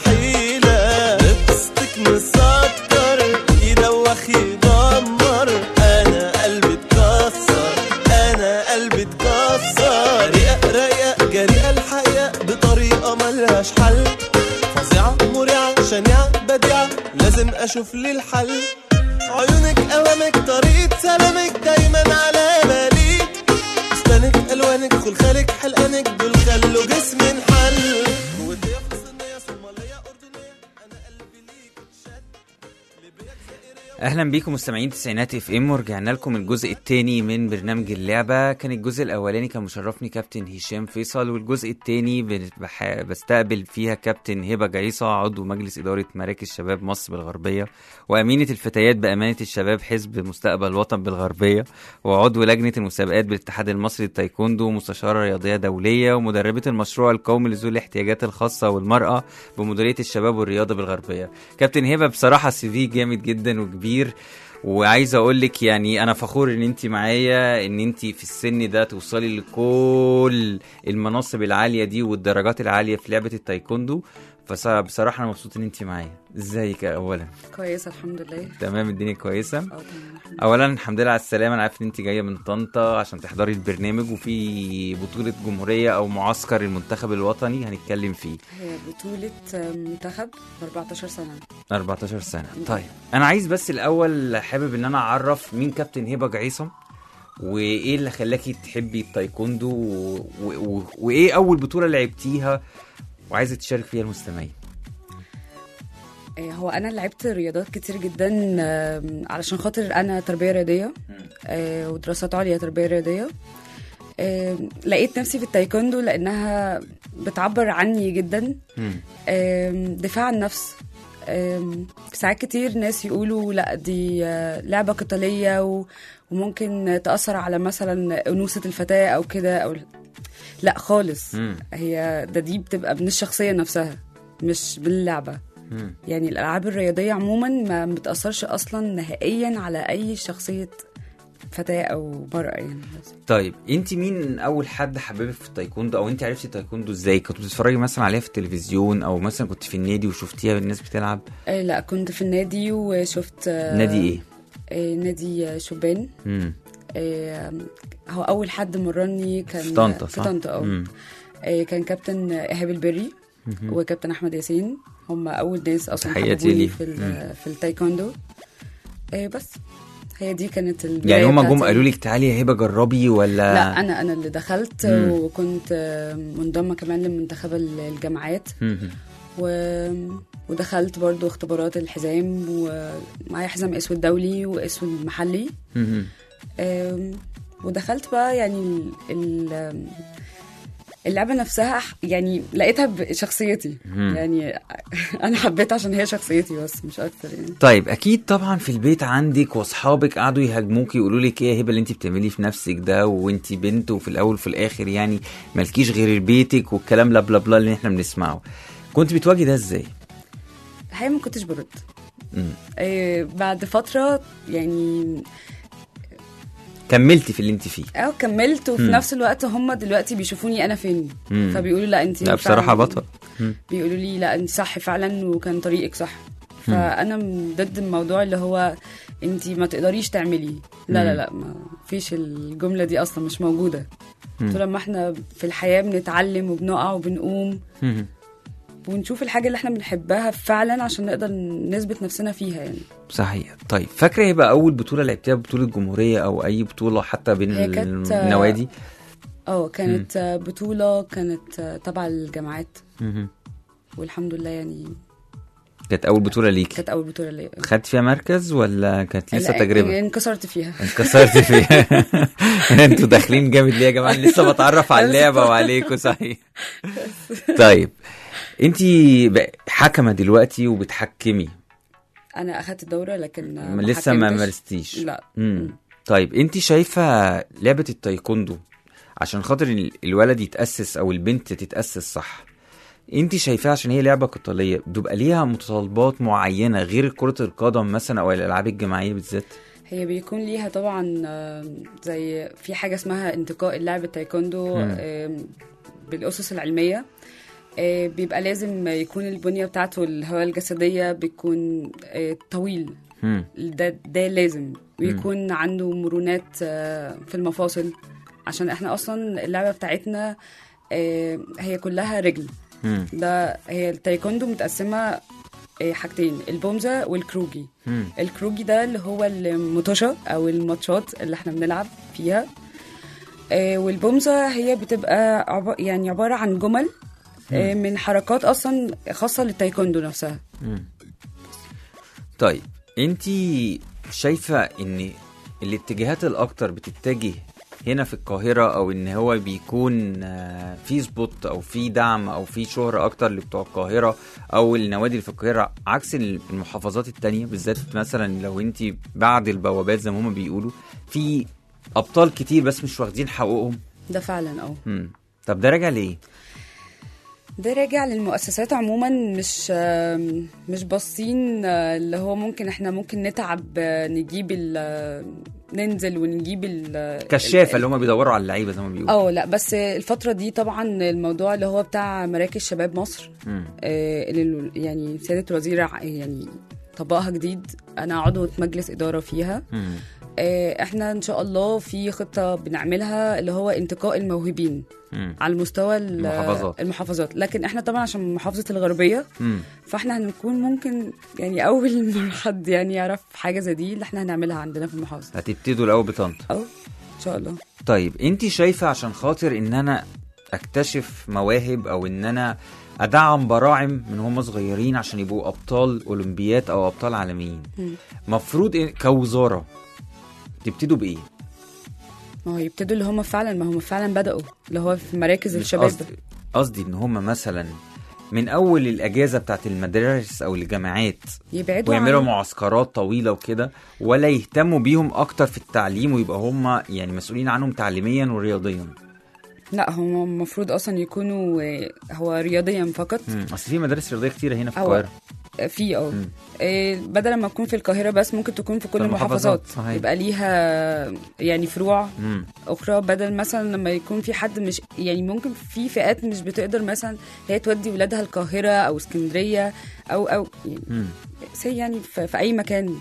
[SPEAKER 4] ونحيلة لبستك مسكر يدوخ يدمر انا قلبي اتكسر انا قلبي اتكسر رقيقة رقيقة جريئة الحقيقة بطريقة ملهاش حل فظيعة مريعة شنيعة بديعة لازم اشوف لي الحل عيونك اوامك طريقة سلامك دايما على بالي اسنانك الوانك خلخالك حلقانك دول خلوا جسمي انحل ودية فلسطينية صومالية اردنية انا قلبي ليك اتشد ليبيا جزائرية
[SPEAKER 2] اهلا بيكم مستمعين تسعينات اف ام ورجعنا لكم الجزء الثاني من برنامج اللعبه كان الجزء الاولاني كان مشرفني كابتن هشام فيصل والجزء الثاني بح... بستقبل فيها كابتن هبه جعيصه عضو مجلس اداره مراكز شباب مصر بالغربيه وامينه الفتيات بامانه الشباب حزب مستقبل الوطن بالغربيه وعضو لجنه المسابقات بالاتحاد المصري للتايكوندو ومستشاره رياضيه دوليه ومدربه المشروع القومي لذوي الاحتياجات الخاصه والمراه بمديريه الشباب والرياضه بالغربيه كابتن هبه بصراحه سي في جامد جدا وكبير وعايز اقول لك يعني انا فخور ان انت معايا ان انت في السن ده توصلي لكل المناصب العاليه دي والدرجات العاليه في لعبه التايكوندو فبصراحه انا مبسوط ان انت معايا ازيك اولا
[SPEAKER 5] كويسة الحمد لله
[SPEAKER 2] تمام الدنيا كويسه
[SPEAKER 5] اه تمام الحمد لله
[SPEAKER 2] اولا الحمد لله على السلامه انا عارف ان انت جايه من طنطا عشان تحضري البرنامج وفي بطوله جمهوريه او معسكر المنتخب الوطني هنتكلم فيه
[SPEAKER 5] هي بطولة منتخب ب 14 سنة
[SPEAKER 2] 14 سنه طيب انا عايز بس الاول حابب ان انا اعرف مين كابتن هبه جعيصه وايه اللي خلاكي تحبي التايكوندو و... و... و... وايه اول بطوله لعبتيها وعايزه تشارك فيها المستمعين
[SPEAKER 5] آه، هو أنا لعبت رياضات كتير جدا آم، علشان خاطر أنا تربية رياضية آه، ودراسات عليا تربية رياضية آم، لقيت نفسي في التايكوندو لأنها بتعبر عني جدا
[SPEAKER 2] مم.
[SPEAKER 5] آم، دفاع عن النفس أم، ساعات كتير ناس يقولوا لا دي آه، لعبة قتالية و- وممكن تأثر على مثلا أنوثة الفتاة أو كده أو لا خالص
[SPEAKER 2] مم.
[SPEAKER 5] هي ده دي بتبقى من الشخصية نفسها مش باللعبة
[SPEAKER 2] مم.
[SPEAKER 5] يعني الألعاب الرياضية عموما ما بتأثرش أصلا نهائيا على أي شخصية فتاة أو مرأة يعني
[SPEAKER 2] طيب انت مين اول حد حببك في التايكوندو او انت عرفتي التايكوندو ازاي كنت بتتفرجي مثلا عليها في التلفزيون او مثلا كنت في النادي وشفتيها الناس بتلعب
[SPEAKER 5] آه، لا كنت في النادي وشفت آه،
[SPEAKER 2] نادي ايه
[SPEAKER 5] آه، نادي آه، شبان
[SPEAKER 2] مم.
[SPEAKER 5] آه، هو اول حد مرني كان
[SPEAKER 2] في طنطا
[SPEAKER 5] في
[SPEAKER 2] صح
[SPEAKER 5] طنطا اه
[SPEAKER 2] مم.
[SPEAKER 5] آه، كان كابتن ايهاب البري
[SPEAKER 2] مهم.
[SPEAKER 5] وكابتن احمد ياسين هم اول ناس اصلا
[SPEAKER 2] تحياتي
[SPEAKER 5] حببوني
[SPEAKER 2] ليه.
[SPEAKER 5] في ال-
[SPEAKER 2] مم.
[SPEAKER 5] في التايكوندو آه، بس هي دي كانت البداية
[SPEAKER 2] يعني هما جم
[SPEAKER 5] بتاعتي.
[SPEAKER 2] قالوا لك تعالي يا هبه جربي ولا
[SPEAKER 5] لا انا انا اللي دخلت
[SPEAKER 2] مم.
[SPEAKER 5] وكنت آه، منضمه كمان لمنتخب الجامعات
[SPEAKER 2] مهم.
[SPEAKER 5] و... ودخلت برضو اختبارات الحزام ومعايا حزام اسود دولي واسود محلي
[SPEAKER 2] مهم.
[SPEAKER 5] أم، ودخلت بقى يعني ال- ال- اللعبة نفسها ح- يعني لقيتها بشخصيتي
[SPEAKER 2] مم.
[SPEAKER 5] يعني أنا حبيت عشان هي شخصيتي بس مش أكتر يعني
[SPEAKER 2] طيب اكيد طبعا في البيت عندك واصحابك قعدوا يهاجموك يقولوا لك ايه يا هبه اللي انت بتعمليه في نفسك ده وانت بنت وفي الاول وفي الاخر يعني مالكيش غير بيتك والكلام لا بلا بلا اللي احنا بنسمعه كنت بتواجهي ده ازاي؟
[SPEAKER 5] الحقيقة ما كنتش برد
[SPEAKER 2] مم.
[SPEAKER 5] أه، بعد فترة يعني
[SPEAKER 2] كملتي في اللي انت فيه
[SPEAKER 5] أو كملت وفي
[SPEAKER 2] مم.
[SPEAKER 5] نفس الوقت هم دلوقتي بيشوفوني أنا فين
[SPEAKER 2] مم.
[SPEAKER 5] فبيقولوا لا أنت
[SPEAKER 2] لا بصراحه بطل مم.
[SPEAKER 5] بيقولوا لي لا انت صح فعلا وكان طريقك صح فانا م- ضد الموضوع اللي هو انت ما تقدريش تعملي لا
[SPEAKER 2] مم.
[SPEAKER 5] لا لا ما فيش الجمله دي اصلا مش موجوده
[SPEAKER 2] مم.
[SPEAKER 5] طول ما احنا في الحياه بنتعلم وبنقع وبنقوم
[SPEAKER 2] مم.
[SPEAKER 5] ونشوف الحاجه اللي احنا بنحبها فعلا عشان نقدر نثبت نفسنا فيها يعني
[SPEAKER 2] صحيح طيب فاكره ايه بقى اول بطوله لعبتيها بطوله جمهوريه او اي بطوله حتى بين
[SPEAKER 5] هي كانت-
[SPEAKER 2] النوادي
[SPEAKER 5] اه كانت آه، بطوله كانت آه، تبع الجامعات
[SPEAKER 2] مهم.
[SPEAKER 5] والحمد لله يعني
[SPEAKER 2] كانت اول بطوله ليكي
[SPEAKER 5] كانت اول بطوله ليا
[SPEAKER 2] خدت فيها مركز ولا كانت لسه
[SPEAKER 5] لا،
[SPEAKER 2] تجربه
[SPEAKER 5] انكسرت فيها
[SPEAKER 2] انكسرت فيها انتوا داخلين جامد ليه يا جماعه أنا لسه بتعرف على اللعبه وعليكم صحيح طيب انت حكمه دلوقتي وبتحكمي
[SPEAKER 5] انا اخدت الدوره لكن آه،
[SPEAKER 2] لسه ما
[SPEAKER 5] حكمتش.
[SPEAKER 2] مارستيش
[SPEAKER 5] لا
[SPEAKER 2] مم. طيب انت شايفه لعبه التايكوندو عشان خاطر ال- الولد يتاسس او البنت تتاسس صح انت شايفاها عشان هي لعبه قتاليه بتبقى ليها متطلبات معينه غير كره القدم مثلا او الالعاب الجماعيه بالذات
[SPEAKER 5] هي بيكون ليها طبعا آه، زي في حاجة اسمها انتقاء اللاعب التايكوندو
[SPEAKER 2] مم.
[SPEAKER 5] آه، بالأسس العلمية آه، بيبقى لازم يكون البنية بتاعته الهوية الجسدية بيكون آه، طويل
[SPEAKER 2] مم.
[SPEAKER 5] ده ده لازم ويكون عنده مرونات آه، في المفاصل عشان احنا اصلا اللعبة بتاعتنا آه، هي كلها رجل
[SPEAKER 2] مم.
[SPEAKER 5] ده هي التايكوندو متقسمة آه، حاجتين البومزة والكروجي
[SPEAKER 2] مم.
[SPEAKER 5] الكروجي ده اللي هو المطوشة أو الماتشات اللي احنا بنلعب فيها آه، والبومزة هي بتبقى عب... يعني عبارة عن جمل آه، من حركات أصلا خاصة للتايكوندو نفسها
[SPEAKER 2] مم. طيب انت شايفه ان الاتجاهات الاكتر بتتجه هنا في القاهرة او ان هو بيكون آه، في سبوت او في دعم او في شهرة اكتر لبتوع القاهرة او النوادي اللي في القاهرة عكس المحافظات التانية بالذات مثلا لو انت بعد البوابات زي ما هما بيقولوا في ابطال كتير بس مش واخدين حقوقهم
[SPEAKER 5] ده فعلا اه
[SPEAKER 2] مم. طب ده راجع ليه؟
[SPEAKER 5] ده راجع للمؤسسات عموما مش آم، مش باصين آه، اللي هو ممكن احنا ممكن نتعب آه، نجيب ال آه، ننزل ونجيب ال
[SPEAKER 2] كشافة اللي هما بيدوروا على اللعيبة زي ما بيقولوا
[SPEAKER 5] اه لا بس الفترة دي طبعا الموضوع اللي هو بتاع مراكز شباب مصر
[SPEAKER 2] مم.
[SPEAKER 5] آه، اللي ال- يعني سيادة الوزير ع- يعني طبقها جديد أنا عضوة مجلس إدارة فيها
[SPEAKER 2] مم.
[SPEAKER 5] آه، احنا إن شاء الله في خطة بنعملها اللي هو انتقاء الموهوبين
[SPEAKER 2] مم.
[SPEAKER 5] على المستوى ال-
[SPEAKER 2] المحافظات.
[SPEAKER 5] المحافظات لكن احنا طبعا عشان محافظة الغربية
[SPEAKER 2] مم.
[SPEAKER 5] فاحنا هنكون ممكن يعني أول ما حد يعني يعرف حاجة زي دي اللي احنا هنعملها عندنا في المحافظة
[SPEAKER 2] هتبتدوا الاول بطنطا
[SPEAKER 5] أو إن شاء الله
[SPEAKER 2] طيب انت شايفه عشان خاطر ان انا اكتشف مواهب او ان انا ادعم براعم من هم صغيرين عشان يبقوا ابطال اولمبيات او ابطال عالميين
[SPEAKER 5] مم.
[SPEAKER 2] مفروض إيه كوزاره تبتدوا بايه
[SPEAKER 5] ما هو يبتدوا اللي هم فعلا ما هم فعلا بدأوا اللي هو في مراكز
[SPEAKER 2] مش
[SPEAKER 5] الشباب
[SPEAKER 2] قصدي قصدي ان هم مثلا من اول الاجازه بتاعت المدارس او الجامعات
[SPEAKER 5] يبعدوا
[SPEAKER 2] ويعملوا
[SPEAKER 5] عن-
[SPEAKER 2] معسكرات طويله وكده ولا يهتموا بيهم اكتر في التعليم ويبقى هم يعني مسؤولين عنهم تعليميا ورياضيا
[SPEAKER 5] لا هم المفروض اصلا يكونوا آه، هو رياضيا فقط
[SPEAKER 2] مم. اصل في مدارس رياضيه كتيره هنا في
[SPEAKER 5] أو-
[SPEAKER 2] القاهره
[SPEAKER 5] في اه
[SPEAKER 2] مم.
[SPEAKER 5] إيه، بدل ما تكون في القاهره بس ممكن تكون في كل
[SPEAKER 2] في المحافظات،
[SPEAKER 5] المحافظات
[SPEAKER 2] صحيح.
[SPEAKER 5] يبقى ليها يعني فروع
[SPEAKER 2] مم.
[SPEAKER 5] اخرى بدل مثلا لما يكون في حد مش يعني ممكن في فئات مش بتقدر مثلا هي تودي ولادها القاهره او اسكندريه او او يعني
[SPEAKER 2] مم.
[SPEAKER 5] سي يعني في, في اي مكان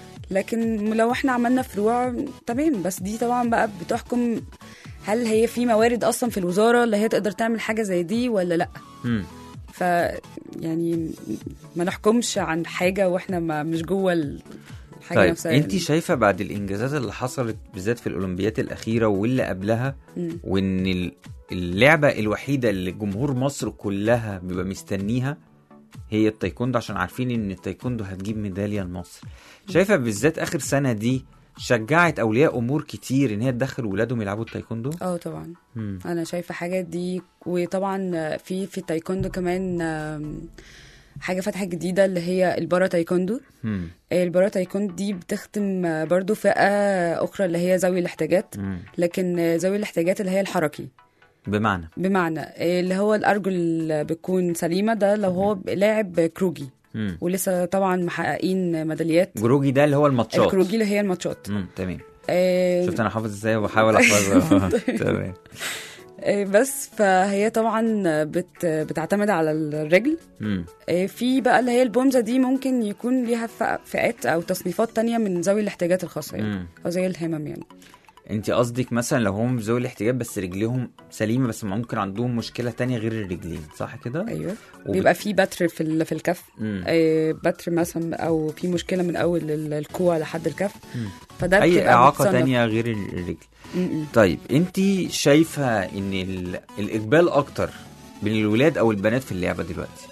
[SPEAKER 5] لكن لو احنا عملنا فروع تمام بس دي طبعا بقى بتحكم هل هي في موارد اصلا في الوزاره اللي هي تقدر تعمل حاجه زي دي ولا لا
[SPEAKER 2] مم.
[SPEAKER 5] ف يعني ما نحكمش عن حاجه واحنا ما مش جوه الحاجه
[SPEAKER 2] طيب
[SPEAKER 5] نفسها
[SPEAKER 2] انت شايفه بعد الانجازات اللي حصلت بالذات في الاولمبيات الاخيره واللي قبلها
[SPEAKER 5] مم.
[SPEAKER 2] وان ال- اللعبه الوحيده اللي جمهور مصر كلها بيبقى مستنيها هي التايكوندو عشان عارفين ان التايكوندو هتجيب ميداليه لمصر شايفه بالذات اخر سنه دي شجعت اولياء امور كتير ان هي تدخل ولادهم يلعبوا التايكوندو
[SPEAKER 5] اه طبعا
[SPEAKER 2] مم.
[SPEAKER 5] انا شايفه حاجات دي وطبعا في في التايكوندو كمان آم، حاجه فتحه جديده اللي هي البارا تايكوندو
[SPEAKER 2] مم.
[SPEAKER 5] البارا تايكوندو دي بتخدم آه، برضو فئه اخرى اللي هي ذوي الاحتياجات
[SPEAKER 2] مم.
[SPEAKER 5] لكن آه، ذوي الاحتياجات اللي هي الحركي
[SPEAKER 2] بمعنى
[SPEAKER 5] بمعنى آه، اللي هو الارجل اللي بتكون سليمه ده لو هو لاعب كروجي
[SPEAKER 2] مم.
[SPEAKER 5] ولسه طبعا محققين ميداليات
[SPEAKER 2] جروجي ده اللي هو الماتشات
[SPEAKER 5] الكروجي اللي هي الماتشات
[SPEAKER 2] مم. تمام
[SPEAKER 5] آه،
[SPEAKER 2] شفت انا حافظ ازاي وبحاول احفظها تمام
[SPEAKER 5] آه، بس فهي طبعا بت بتعتمد على الرجل
[SPEAKER 2] مم.
[SPEAKER 5] آه، في بقى اللي هي البومزه دي ممكن يكون ليها ف- فئات او تصنيفات تانية من ذوي الاحتياجات الخاصه يعني
[SPEAKER 2] مم.
[SPEAKER 5] او زي الهمم يعني
[SPEAKER 2] انت قصدك مثلا لو هم ذوي الاحتياج بس رجليهم سليمه بس ممكن عندهم مشكله تانية غير الرجلين صح كده
[SPEAKER 5] ايوه
[SPEAKER 2] وب-
[SPEAKER 5] بيبقى في بتر في ال- في الكف
[SPEAKER 2] مم.
[SPEAKER 5] آه، بتر مثلا او في مشكله من اول ال- الكوع لحد الكف
[SPEAKER 2] مم.
[SPEAKER 5] فده
[SPEAKER 2] اي
[SPEAKER 5] بتبقى
[SPEAKER 2] اعاقه
[SPEAKER 5] متصنف.
[SPEAKER 2] تانية غير الرجل
[SPEAKER 5] م- م.
[SPEAKER 2] طيب انت شايفه ان ال... الاقبال اكتر بين الولاد او البنات في اللعبه دلوقتي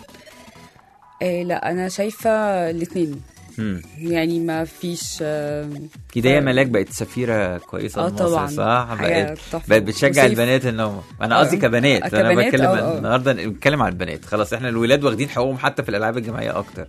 [SPEAKER 5] آه، لا انا شايفه الاثنين
[SPEAKER 2] امم
[SPEAKER 5] يعني ما فيش آه،
[SPEAKER 2] كده يا
[SPEAKER 5] ف-
[SPEAKER 2] ملاك بقت سفيره كويسه
[SPEAKER 5] اه
[SPEAKER 2] لمصر
[SPEAKER 5] طبعا
[SPEAKER 2] صح
[SPEAKER 5] حاجة
[SPEAKER 2] بقت
[SPEAKER 5] تحفة.
[SPEAKER 2] بقت بتشجع
[SPEAKER 5] وسيف.
[SPEAKER 2] البنات انهم انا
[SPEAKER 5] آه.
[SPEAKER 2] قصدي كبنات انا
[SPEAKER 5] كبنات،
[SPEAKER 2] بتكلم
[SPEAKER 5] اه، اه.
[SPEAKER 2] النهارده بنتكلم على البنات خلاص احنا الولاد واخدين حقوقهم حتى في الالعاب الجماعيه اكتر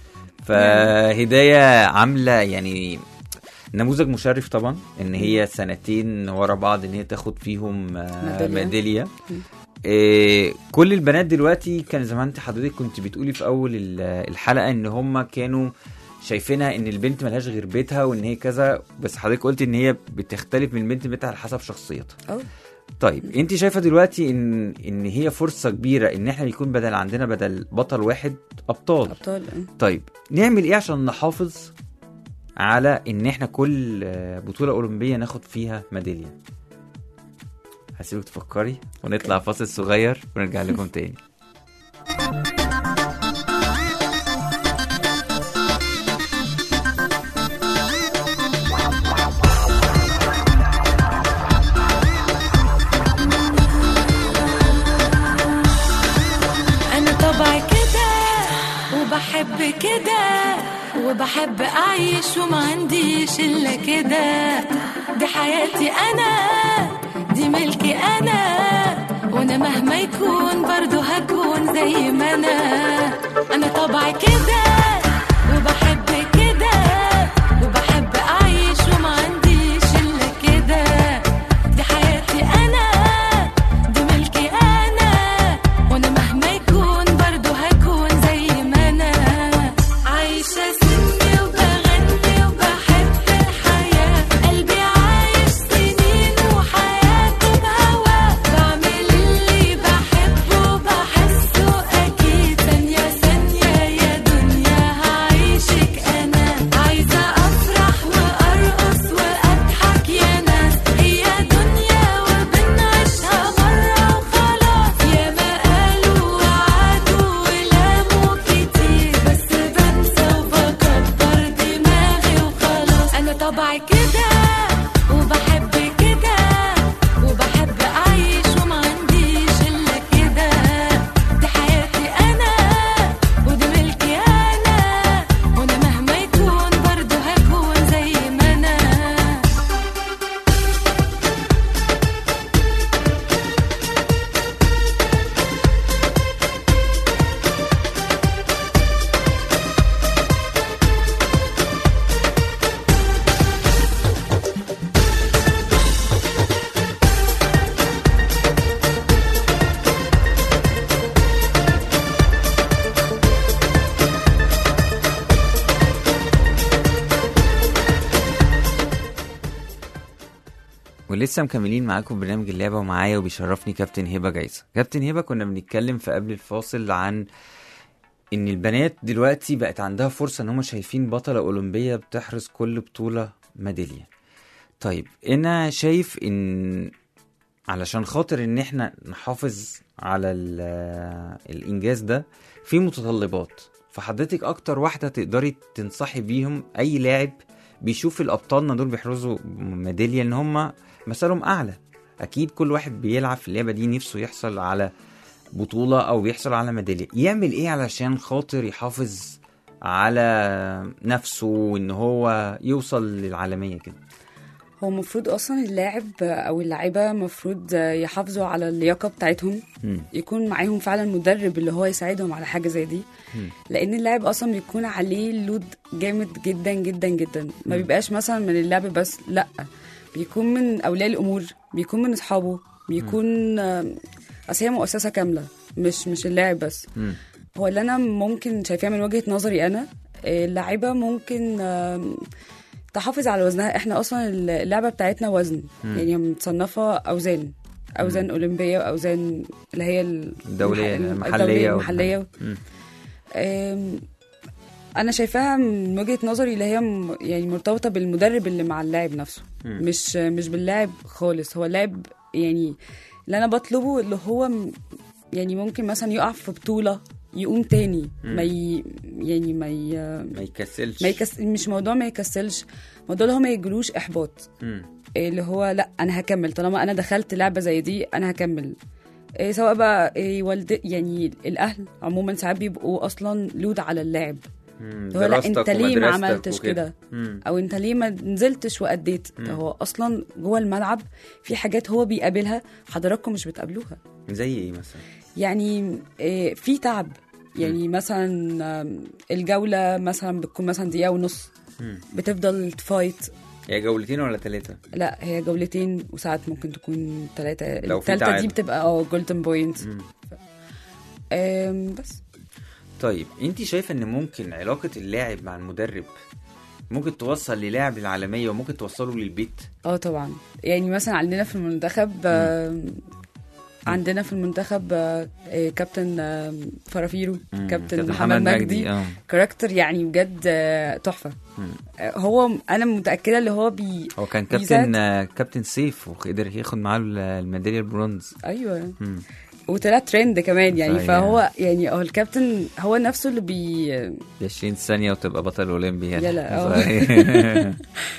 [SPEAKER 2] فهدايه عامله يعني نموذج مشرف طبعا ان هي سنتين ورا بعض ان هي تاخد فيهم آه،
[SPEAKER 5] ميدالية.
[SPEAKER 2] ميداليه إيه كل البنات دلوقتي كان زي ما انت حضرتك كنت بتقولي في اول ال- الحلقه ان هم كانوا شايفينها ان البنت ملهاش غير بيتها وان هي كذا بس حضرتك قلت ان هي بتختلف من البنت لبنتها على حسب شخصيتها
[SPEAKER 5] اه
[SPEAKER 2] طيب انت شايفه دلوقتي ان ان هي فرصه كبيره ان احنا يكون بدل عندنا بدل بطل واحد ابطال
[SPEAKER 5] ابطال آه.
[SPEAKER 2] طيب نعمل ايه عشان نحافظ على ان احنا كل آه، بطوله اولمبيه ناخد فيها ميداليه هسيبك تفكري ونطلع فاصل صغير ونرجع لكم تاني
[SPEAKER 6] انا طبعي كده وبحب كده وبحب اعيش وما عنديش الا كده دي حياتي انا دي ملكي انا وانا مهما يكون برضو هكون زي ما انا انا طبعي كده وبحب كده وبحب اعيش وما عنديش الا كده دي حياتي انا دي ملكي انا وانا مهما يكون برضو هكون زي ما انا عايشة سني وبغني وبحب الحياة قلبي عايش سنين وحياته بهواه بعمل اللي بحبه وبحسه أكيد ثانية ثانية يا دنيا
[SPEAKER 2] ولسه مكملين معاكم برنامج اللعبة ومعايا وبيشرفني كابتن هبة جايزة كابتن هبة كنا بنتكلم في قبل الفاصل عن ان البنات دلوقتي بقت عندها فرصة ان هم شايفين بطلة اولمبية بتحرز كل بطولة ميدالية طيب انا شايف ان علشان خاطر ان احنا نحافظ على ال- الانجاز ده في متطلبات فحضرتك اكتر واحدة تقدري تنصحي بيهم اي لاعب بيشوف الابطالنا دول بيحرزوا ميدالية ان هم مثلهم اعلى اكيد كل واحد بيلعب في اللعبة دي نفسه يحصل على بطولة او بيحصل على ميدالية يعمل ايه علشان خاطر يحافظ على نفسه وان هو يوصل للعالمية كده
[SPEAKER 5] هو المفروض اصلا اللاعب او اللاعبه المفروض يحافظوا على اللياقه بتاعتهم
[SPEAKER 2] مم.
[SPEAKER 5] يكون معاهم فعلا مدرب اللي هو يساعدهم على حاجه زي دي
[SPEAKER 2] مم.
[SPEAKER 5] لان اللاعب اصلا بيكون عليه لود جامد جدا جدا جدا ما بيبقاش مثلا من اللعب بس لا بيكون من اولياء الامور بيكون من اصحابه بيكون آم، اصل هي مؤسسه كامله مش مش اللاعب بس
[SPEAKER 2] مم.
[SPEAKER 5] هو اللي انا ممكن شايفاه من وجهه نظري انا آه، اللاعيبه ممكن آم، تحافظ على وزنها احنا اصلا اللعبه بتاعتنا وزن يعني متصنفه اوزان اوزان اولمبيه واوزان اللي هي ال-
[SPEAKER 2] الدولية،
[SPEAKER 5] المح-
[SPEAKER 2] المحلية
[SPEAKER 5] الدوليه
[SPEAKER 2] و-
[SPEAKER 5] المحليه
[SPEAKER 2] مم.
[SPEAKER 5] آم، انا شايفاها من وجهه نظري اللي هي م- يعني مرتبطه بالمدرب اللي مع اللاعب نفسه
[SPEAKER 2] مم.
[SPEAKER 5] مش مش باللاعب خالص هو اللاعب يعني اللي انا بطلبه اللي هو م- يعني ممكن مثلا يقع في بطوله يقوم تاني
[SPEAKER 2] مم.
[SPEAKER 5] ما ي... يعني ما ي...
[SPEAKER 2] ما يكسلش
[SPEAKER 5] ما يكس... مش موضوع ما يكسلش موضوع اللي هو ما يجلوش احباط
[SPEAKER 2] مم.
[SPEAKER 5] اللي هو لا انا هكمل طالما انا دخلت لعبه زي دي انا هكمل إيه سواء بقى إيه والد يعني الاهل عموما ساعات بيبقوا اصلا لود على اللاعب
[SPEAKER 2] مم.
[SPEAKER 5] هو لا
[SPEAKER 2] دراستك
[SPEAKER 5] انت ليه ما
[SPEAKER 2] ومدرستك
[SPEAKER 5] عملتش
[SPEAKER 2] وكده.
[SPEAKER 5] كده
[SPEAKER 2] مم.
[SPEAKER 5] او انت ليه ما نزلتش واديت ده هو اصلا جوه الملعب في حاجات هو بيقابلها حضراتكم مش بتقابلوها
[SPEAKER 2] زي ايه مثلا
[SPEAKER 5] يعني إيه في تعب يعني مثلا آم، الجوله مثلا بتكون مثلا دقيقه ونص
[SPEAKER 2] مم.
[SPEAKER 5] بتفضل تفايت
[SPEAKER 2] هي جولتين ولا ثلاثة
[SPEAKER 5] لا هي جولتين وساعات ممكن تكون ثلاثة
[SPEAKER 2] لو في
[SPEAKER 5] الثالثة دي
[SPEAKER 2] تعادل.
[SPEAKER 5] بتبقى اه جولدن بوينت بس
[SPEAKER 2] طيب انت شايفه ان ممكن علاقه اللاعب مع المدرب ممكن توصل للاعب العالميه وممكن توصله للبيت
[SPEAKER 5] اه طبعا يعني مثلا عندنا في المنتخب آم، عندنا في المنتخب آه، آه، كابتن آم، فرافيرو
[SPEAKER 2] مم.
[SPEAKER 5] كابتن محمد مجدي
[SPEAKER 2] اه
[SPEAKER 5] كاركتر يعني بجد آه، تحفة
[SPEAKER 2] مم.
[SPEAKER 5] آه، هو انا متأكدة اللي هو بي
[SPEAKER 2] هو كان
[SPEAKER 5] بيساعد.
[SPEAKER 2] كابتن آه، كابتن سيف وقدر ياخد معاه الميداليه البرونز
[SPEAKER 5] ايوه
[SPEAKER 2] مم.
[SPEAKER 5] وطلع ترند كمان يعني
[SPEAKER 2] صحيح.
[SPEAKER 5] فهو يعني هو الكابتن هو نفسه اللي بي
[SPEAKER 2] 20 ثانيه وتبقى بطل اولمبي يعني
[SPEAKER 5] يلا، اه.
[SPEAKER 2] صحيح.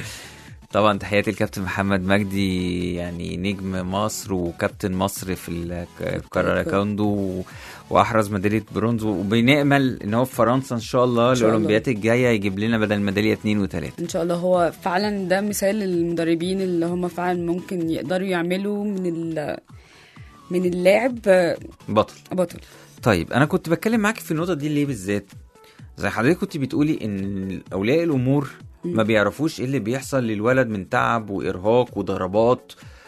[SPEAKER 2] طبعا تحياتي الكابتن محمد مجدي يعني نجم مصر وكابتن مصر في الكاراكاندو و- واحرز ميداليه برونز وبنامل ان هو في فرنسا ان شاء الله
[SPEAKER 5] إن شاء الله.
[SPEAKER 2] الاولمبيات الجايه يجيب لنا بدل ميداليه اثنين وثلاثه
[SPEAKER 5] ان شاء الله هو فعلا ده مثال للمدربين اللي هم فعلا ممكن يقدروا يعملوا من ال من اللاعب آه،
[SPEAKER 2] بطل
[SPEAKER 5] بطل
[SPEAKER 2] طيب انا كنت بتكلم معاك في النقطه دي ليه بالذات زي حضرتك كنت بتقولي ان اولياء الامور ما بيعرفوش ايه اللي بيحصل للولد من تعب وارهاق وضربات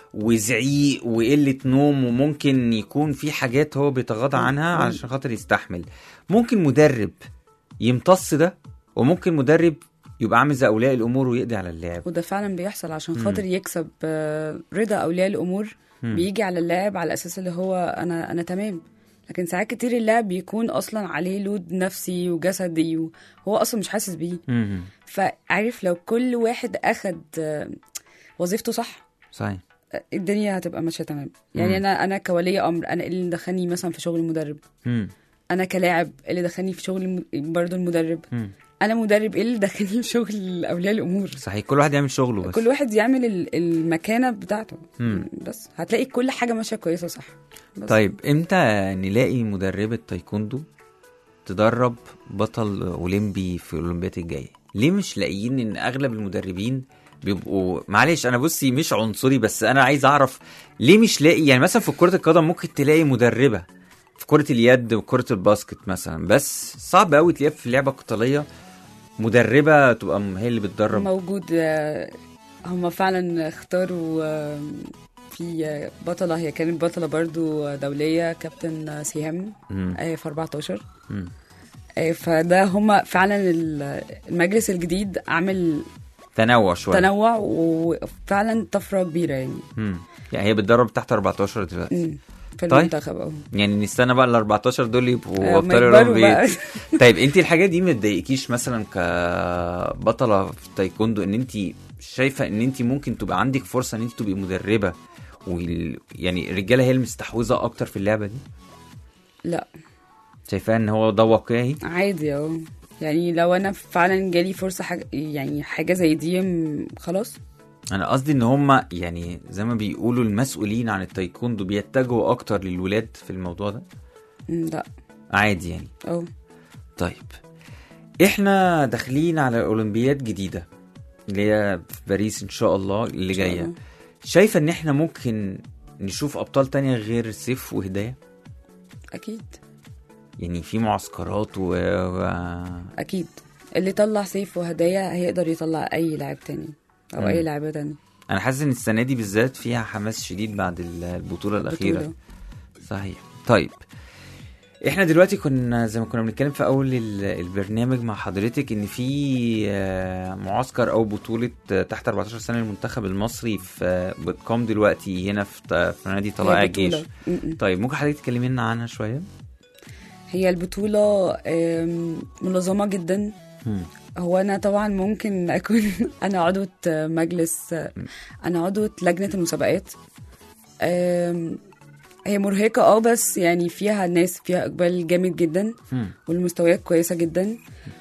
[SPEAKER 2] وزعيق وقله نوم وممكن يكون في حاجات هو بيتغاضى عنها علشان خاطر يستحمل ممكن مدرب يمتص ده وممكن مدرب يبقى عامل زي اولياء الامور ويقضي على اللاعب
[SPEAKER 5] وده فعلا بيحصل عشان خاطر يكسب آه، رضا اولياء الامور بيجي على اللاعب على اساس اللي هو انا انا تمام لكن ساعات كتير اللاعب بيكون اصلا عليه لود نفسي وجسدي وهو اصلا مش حاسس بيه
[SPEAKER 2] مم.
[SPEAKER 5] فعارف لو كل واحد اخد آه، وظيفته صح
[SPEAKER 2] صحيح
[SPEAKER 5] الدنيا هتبقى ماشيه تمام يعني انا انا كولي امر انا إيه اللي دخلني مثلا في شغل المدرب
[SPEAKER 2] مم.
[SPEAKER 5] انا كلاعب إيه اللي دخلني في شغل الم- برضه المدرب
[SPEAKER 2] مم.
[SPEAKER 5] انا مدرب ايه اللي دخلني في شغل اولياء الامور
[SPEAKER 2] صحيح كل واحد يعمل شغله بس
[SPEAKER 5] كل واحد يعمل ال- المكانه بتاعته
[SPEAKER 2] مم.
[SPEAKER 5] بس هتلاقي كل حاجه ماشيه كويسه صح بس.
[SPEAKER 2] طيب امتى نلاقي مدربة تايكوندو تدرب بطل اولمبي في الاولمبيات الجايه ليه مش لاقيين ان اغلب المدربين بيبقوا معلش انا بصي مش عنصري بس انا عايز اعرف ليه مش لاقي يعني مثلا في كره القدم ممكن تلاقي مدربه في كره اليد وكره الباسكت مثلا بس صعب قوي تلاقيها في لعبه قتاليه مدربه تبقى م- هي اللي بتدرب
[SPEAKER 5] موجود آه، هم فعلا اختاروا آه، في آه، بطلة هي كانت بطلة برضو دولية كابتن آه، سيهام
[SPEAKER 2] مم.
[SPEAKER 5] آه، في 14
[SPEAKER 2] مم.
[SPEAKER 5] آه، فده هم فعلا ال- المجلس الجديد عامل
[SPEAKER 2] تنوع شويه
[SPEAKER 5] تنوع وفعلا طفره كبيره يعني
[SPEAKER 2] مم. يعني هي بتدرب تحت 14 دلوقتي
[SPEAKER 5] مم. في
[SPEAKER 2] طيب.
[SPEAKER 5] المنتخب اه
[SPEAKER 2] يعني نستنى بقى ال 14 دول يبقوا
[SPEAKER 5] آه،
[SPEAKER 2] ابطال
[SPEAKER 5] ما يكبروا
[SPEAKER 2] الاولمبياد
[SPEAKER 5] بقى.
[SPEAKER 2] طيب انت الحاجات دي ما تضايقكيش مثلا كبطله في التايكوندو ان انت شايفه ان انت ممكن تبقى عندك فرصه ان انت تبقي مدربه وال... يعني الرجاله هي المستحوذه اكتر في اللعبه دي
[SPEAKER 5] لا
[SPEAKER 2] شايفاه ان هو ده واقعي
[SPEAKER 5] عادي اه يعني لو انا فعلا جالي فرصه حاجه يعني حاجه زي دي م- خلاص
[SPEAKER 2] انا قصدي ان هم يعني زي ما بيقولوا المسؤولين عن التايكوندو بيتجهوا اكتر للولاد في الموضوع ده
[SPEAKER 5] م، لا
[SPEAKER 2] عادي يعني
[SPEAKER 5] اه
[SPEAKER 2] طيب احنا داخلين على اولمبياد جديده اللي هي في باريس ان شاء الله اللي
[SPEAKER 5] إن شاء
[SPEAKER 2] جايه
[SPEAKER 5] الله.
[SPEAKER 2] شايفه ان احنا ممكن نشوف ابطال تانية غير سيف وهدايه
[SPEAKER 5] اكيد
[SPEAKER 2] يعني في معسكرات و... و...
[SPEAKER 5] اكيد اللي طلع سيف وهدايا هيقدر يطلع اي لاعب تاني او
[SPEAKER 2] مم.
[SPEAKER 5] اي لاعبه تانية
[SPEAKER 2] انا حاسس ان السنه دي بالذات فيها حماس شديد بعد ال- البطوله الاخيره
[SPEAKER 5] بطولة.
[SPEAKER 2] صحيح طيب احنا دلوقتي كنا زي ما كنا بنتكلم في اول ال- البرنامج مع حضرتك ان في آه، معسكر او بطوله آه، تحت 14 سنه المنتخب المصري في آه، بتقام دلوقتي هنا في ط- في نادي طلائع
[SPEAKER 5] هي
[SPEAKER 2] الجيش
[SPEAKER 5] بطولة. م- م.
[SPEAKER 2] طيب ممكن حضرتك تكلمي لنا عنها شويه
[SPEAKER 5] هي البطوله آم، منظمه جدا
[SPEAKER 2] مم.
[SPEAKER 5] هو انا طبعا ممكن اكون انا عضوة مجلس انا عضوة لجنة المسابقات أم، هي مرهقة اه بس يعني فيها ناس فيها اقبال جامد جدا
[SPEAKER 2] مم.
[SPEAKER 5] والمستويات كويسة جدا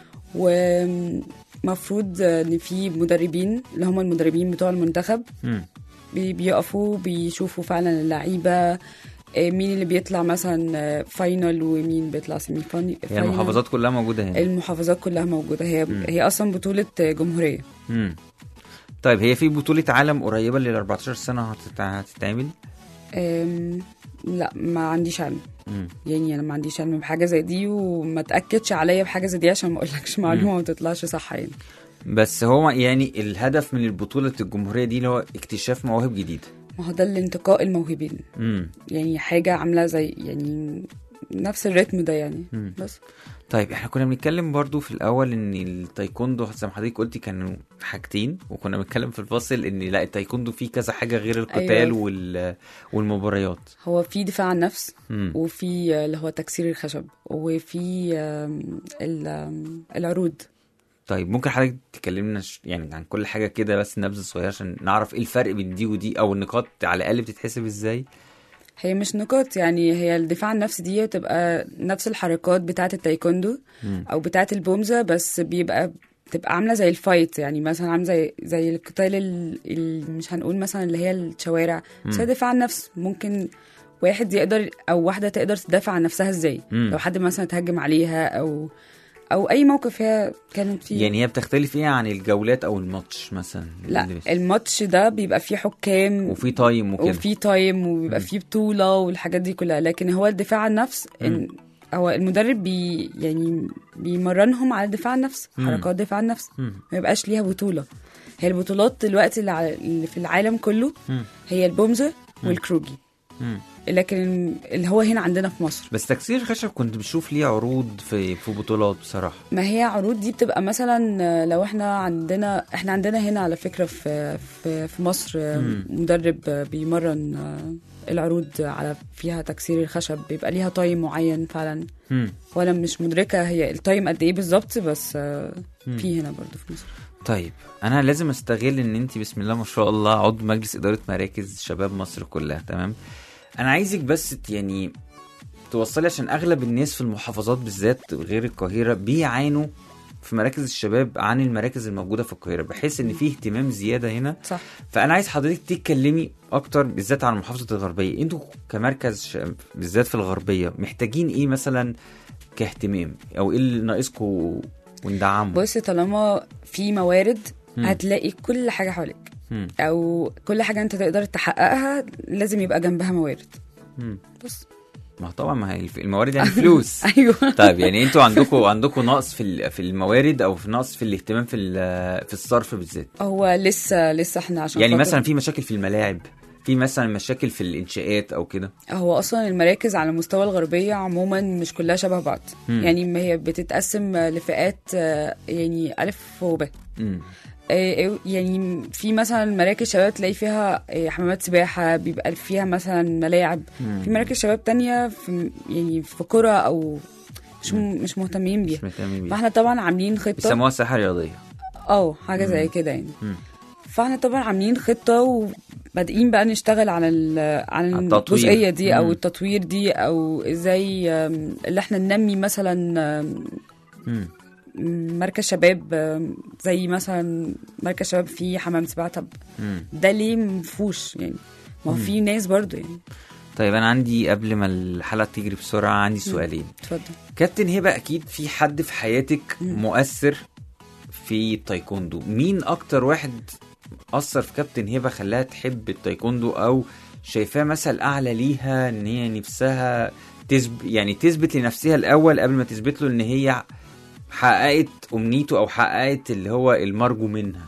[SPEAKER 5] ومفروض ان في مدربين اللي هم المدربين بتوع المنتخب
[SPEAKER 2] مم.
[SPEAKER 5] بي- بيقفوا بيشوفوا فعلا اللعيبة آه، مين اللي بيطلع مثلا آه، فاينل ومين بيطلع سيمي فاينل
[SPEAKER 2] هي المحافظات كلها موجوده هنا
[SPEAKER 5] المحافظات كلها موجودة هي هي أصلا بطولة جمهورية
[SPEAKER 2] مم. طيب هي في بطوله عالم قريبه لل 14 سنه هتتع- هتتعمل
[SPEAKER 5] أم، لا ما عنديش علم
[SPEAKER 2] مم.
[SPEAKER 5] يعني انا ما عنديش علم بحاجه زي دي وما تاكدش عليا بحاجه زي دي عشان ما اقولكش معلومه ما تطلعش صح يعني
[SPEAKER 2] بس هو يعني الهدف من البطولة الجمهورية دي اللي هو اكتشاف مواهب جديدة
[SPEAKER 5] ما هو ده الانتقاء الموهوبين
[SPEAKER 2] امم
[SPEAKER 5] يعني حاجه عامله زي يعني نفس الريتم ده يعني
[SPEAKER 2] مم.
[SPEAKER 5] بس
[SPEAKER 2] طيب احنا كنا بنتكلم برضو في الاول ان التايكوندو زي ما حضرتك قلتي كانوا حاجتين وكنا بنتكلم في الفاصل ان لا التايكوندو فيه كذا حاجة غير القتال
[SPEAKER 5] أيوة.
[SPEAKER 2] وال والمباريات
[SPEAKER 5] هو في دفاع عن النفس
[SPEAKER 2] مم.
[SPEAKER 5] وفي اللي هو تكسير الخشب وفي أم، ال- أم، العروض
[SPEAKER 2] طيب ممكن حضرتك تكلمنا ش- يعني عن كل حاجة كده بس نبذة صغيرة عشان نعرف ايه الفرق بين دي ودي او النقاط على الاقل بتتحسب ازاي
[SPEAKER 5] هي مش نقاط يعني هي الدفاع عن النفس دي بتبقى نفس الحركات بتاعة التايكوندو
[SPEAKER 2] مم.
[SPEAKER 5] او بتاعة البومزة بس بيبقى بتبقى عاملة زي الفايت يعني مثلا عاملة زي زي القتال ال... ال... مش هنقول مثلا اللي هي الشوارع بس هي دفاع عن النفس ممكن واحد يقدر او واحدة تقدر تدافع عن نفسها ازاي
[SPEAKER 2] مم.
[SPEAKER 5] لو حد مثلا اتهجم عليها او او اي موقف هي كانت فيه
[SPEAKER 2] يعني هي بتختلف ايه عن الجولات او الماتش مثلا
[SPEAKER 5] لا
[SPEAKER 2] اللي بس-
[SPEAKER 5] الماتش ده بيبقى فيه حكام
[SPEAKER 2] وفي تايم وكده
[SPEAKER 5] وفي تايم وبيبقى في بطولة والحاجات دي كلها لكن هو الدفاع عن النفس إن هو المدرب بي يعني بيمرنهم على الدفاع عن النفس
[SPEAKER 2] مم.
[SPEAKER 5] حركات دفاع عن النفس
[SPEAKER 2] مم.
[SPEAKER 5] ما يبقاش ليها بطولة هي البطولات دلوقتي اللي, على اللي في العالم كله
[SPEAKER 2] مم.
[SPEAKER 5] هي البومزة والكروجي
[SPEAKER 2] مم.
[SPEAKER 5] لكن اللي هو هنا عندنا في مصر
[SPEAKER 2] بس تكسير الخشب كنت بشوف ليه عروض في في بطولات بصراحه
[SPEAKER 5] ما هي عروض دي بتبقى مثلا لو احنا عندنا احنا عندنا هنا على فكره في في, في مصر
[SPEAKER 2] مم.
[SPEAKER 5] مدرب بيمرن العروض على فيها تكسير الخشب بيبقى ليها تايم معين فعلا
[SPEAKER 2] مم.
[SPEAKER 5] وانا مش مدركه هي التايم قد ايه بالظبط بس في هنا برضو في مصر
[SPEAKER 2] طيب انا لازم استغل ان انت بسم الله ما شاء الله عضو مجلس اداره مراكز شباب مصر كلها تمام انا عايزك بس ت- يعني توصلي عشان اغلب الناس في المحافظات بالذات غير القاهره بيعانوا في مراكز الشباب عن المراكز الموجوده في القاهره بحيث ان في اهتمام زياده هنا
[SPEAKER 5] صح
[SPEAKER 2] فانا عايز حضرتك تتكلمي اكتر بالذات عن محافظه الغربيه انتوا كمركز ش... بالذات في الغربيه محتاجين ايه مثلا كاهتمام او ايه اللي ناقصكم وندعمه
[SPEAKER 5] بص طالما في موارد
[SPEAKER 2] مم.
[SPEAKER 5] هتلاقي كل حاجه حواليك
[SPEAKER 2] مم.
[SPEAKER 5] او كل حاجه انت تقدر تحققها لازم يبقى جنبها موارد
[SPEAKER 2] مم.
[SPEAKER 5] بس
[SPEAKER 2] ما هو طبعا ما هي الف- الموارد يعني فلوس
[SPEAKER 5] ايوه
[SPEAKER 2] طيب يعني انتوا عندكم عندكم نقص في ال- في الموارد او في نقص في الاهتمام في ال- في الصرف بالذات
[SPEAKER 5] هو لسه لسه احنا عشان
[SPEAKER 2] يعني
[SPEAKER 5] خاطر-
[SPEAKER 2] مثلا في مشاكل في الملاعب في مثلا مشاكل في الانشاءات او كده
[SPEAKER 5] هو اصلا المراكز على مستوى الغربيه عموما مش كلها شبه بعض
[SPEAKER 2] مم.
[SPEAKER 5] يعني ما هي بتتقسم لفئات آه، يعني الف وب
[SPEAKER 2] مم.
[SPEAKER 5] آه، يعني في مثلا مراكز شباب تلاقي فيها آه، حمامات سباحة بيبقى فيها مثلا ملاعب في مراكز شباب تانية في يعني في قرى أو مش م- مش مهتمين بيها
[SPEAKER 2] مش مهتمين بيه
[SPEAKER 5] فاحنا طبعا عاملين خطة
[SPEAKER 2] بيسموها ساحه رياضيه
[SPEAKER 5] اه حاجة زي كده يعني
[SPEAKER 2] مم.
[SPEAKER 5] فاحنا طبعا عاملين خطة وبادئين بقى نشتغل على ال- على
[SPEAKER 2] على التطوير.
[SPEAKER 5] الجزئية دي أو
[SPEAKER 2] مم.
[SPEAKER 5] التطوير دي أو ازاي آم، اللي احنا ننمي مثلا آم،
[SPEAKER 2] مم.
[SPEAKER 5] مركز شباب آم، زي مثلا مركز شباب فيه حمام سباحة طب
[SPEAKER 2] مم.
[SPEAKER 5] ده ليه مفهوش يعني ما هو في ناس برضو يعني
[SPEAKER 2] طيب انا عندي قبل ما الحلقه تجري بسرعه عندي سؤالين
[SPEAKER 5] اتفضل
[SPEAKER 2] كابتن هبه اكيد في حد في حياتك مؤثر في التايكوندو مين اكتر واحد اثر في كابتن هبه خلاها تحب التايكوندو او شايفاه مثل اعلى ليها ان هي نفسها تثب يعني تثبت لنفسها الاول قبل ما تثبت له ان هي حققت امنيته او حققت اللي هو المرجو منها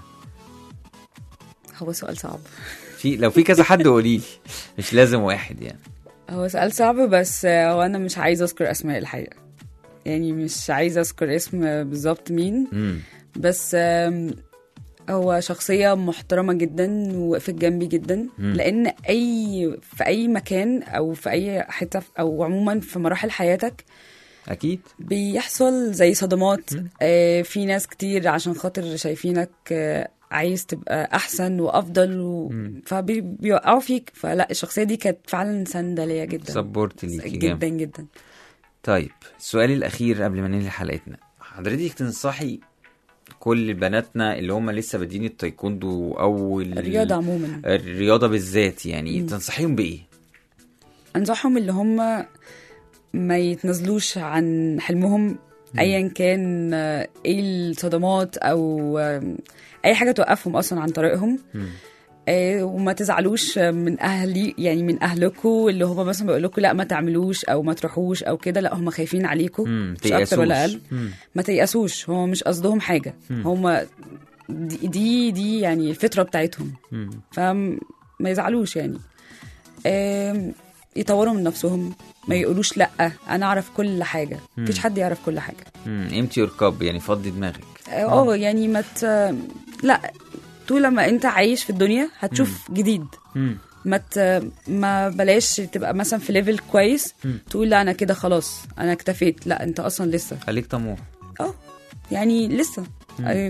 [SPEAKER 5] هو سؤال صعب
[SPEAKER 2] في لو في كذا حد قولي لي مش لازم واحد يعني
[SPEAKER 5] هو سؤال صعب بس آه، هو انا مش عايزه اذكر اسماء الحقيقه يعني مش عايزه اذكر اسم بالظبط مين
[SPEAKER 2] امم
[SPEAKER 5] بس آم، هو شخصية محترمة جدا ووقفت جنبي جدا
[SPEAKER 2] مم.
[SPEAKER 5] لأن أي في أي مكان أو في أي حتة أو عموما في مراحل حياتك
[SPEAKER 2] اكيد
[SPEAKER 5] بيحصل زي صدمات آه في ناس كتير عشان خاطر شايفينك آه عايز تبقى أحسن وأفضل و... فبيوقعوا فيك فلا الشخصية دي كانت فعلا سندة ليا جدا
[SPEAKER 2] سبورت ليكي
[SPEAKER 5] جدا
[SPEAKER 2] جامد
[SPEAKER 5] جدا
[SPEAKER 2] طيب السؤال الاخير قبل ما ننهي حلقتنا حضرتك تنصحي كل بناتنا اللي هم لسه بادئين التايكوندو او ال-
[SPEAKER 5] الرياضة عموما
[SPEAKER 2] الرياضه بالذات يعني
[SPEAKER 5] مم.
[SPEAKER 2] تنصحيهم بايه
[SPEAKER 5] انصحهم اللي هم ما يتنازلوش عن حلمهم ايا كان آه، ايه الصدمات او آه، اي حاجه توقفهم اصلا عن طريقهم
[SPEAKER 2] مم.
[SPEAKER 5] آه، وما تزعلوش من اهلي يعني من اهلكم اللي هم مثلا بيقول لكم لا ما تعملوش او ما تروحوش او كده لا هم خايفين عليكم
[SPEAKER 2] مم.
[SPEAKER 5] مش اكتر ولا
[SPEAKER 2] تيأسوش.
[SPEAKER 5] اقل
[SPEAKER 2] مم.
[SPEAKER 5] ما تيأسوش هو مش قصدهم حاجه
[SPEAKER 2] مم.
[SPEAKER 5] هم دي, دي دي يعني الفطره بتاعتهم
[SPEAKER 2] مم.
[SPEAKER 5] فما يزعلوش يعني آم، يطوروا من نفسهم ما يقولوش لا انا اعرف كل حاجه مفيش حد يعرف كل حاجه
[SPEAKER 2] مم. امتي يور كاب يعني فضي دماغك
[SPEAKER 5] اه يعني ما ت... لا طول ما انت عايش في الدنيا هتشوف جديد
[SPEAKER 2] مم.
[SPEAKER 5] ما ت... ما بلاش تبقى مثلا في ليفل كويس
[SPEAKER 2] مم.
[SPEAKER 5] تقول لا انا كده خلاص انا اكتفيت لا انت اصلا لسه
[SPEAKER 2] خليك طموح
[SPEAKER 5] اه يعني لسه آه،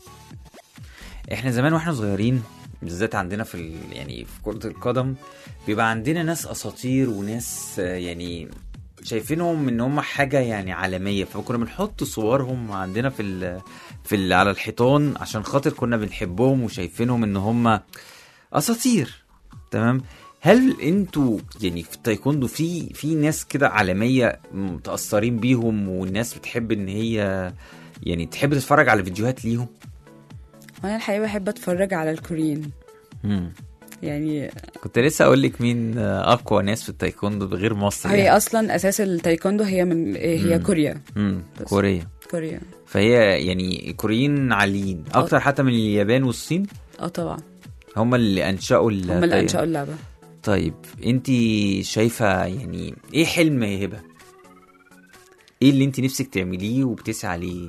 [SPEAKER 2] احنا زمان واحنا صغيرين بالذات عندنا في ال... يعني في كرة القدم بيبقى عندنا ناس اساطير وناس آه، يعني شايفينهم ان هم حاجه يعني عالميه فكنا بنحط صورهم عندنا في ال... في ال... على الحيطان عشان خاطر كنا بنحبهم وشايفينهم ان هم اساطير تمام هل انتوا يعني في التايكوندو في في ناس كده عالميه متاثرين بيهم والناس بتحب ان هي يعني تحب تتفرج على فيديوهات ليهم
[SPEAKER 5] وانا الحقيقه بحب اتفرج على الكوريين
[SPEAKER 2] مم.
[SPEAKER 5] يعني
[SPEAKER 2] كنت لسه اقول لك مين اقوى ناس في التايكوندو غير مصر
[SPEAKER 5] هي
[SPEAKER 2] يعني.
[SPEAKER 5] اصلا اساس التايكوندو هي من هي
[SPEAKER 2] مم.
[SPEAKER 5] كوريا
[SPEAKER 2] مم.
[SPEAKER 5] بس.
[SPEAKER 2] كوريا
[SPEAKER 5] كوريا
[SPEAKER 2] فهي يعني الكوريين عاليين اكتر حتى من اليابان والصين
[SPEAKER 5] اه طبعا
[SPEAKER 2] هم اللي انشأوا ال-
[SPEAKER 5] هم اللي انشأوا اللعبه
[SPEAKER 2] طيب انت شايفه يعني ايه حلم يا هبه ايه اللي انت نفسك تعمليه وبتسعى ليه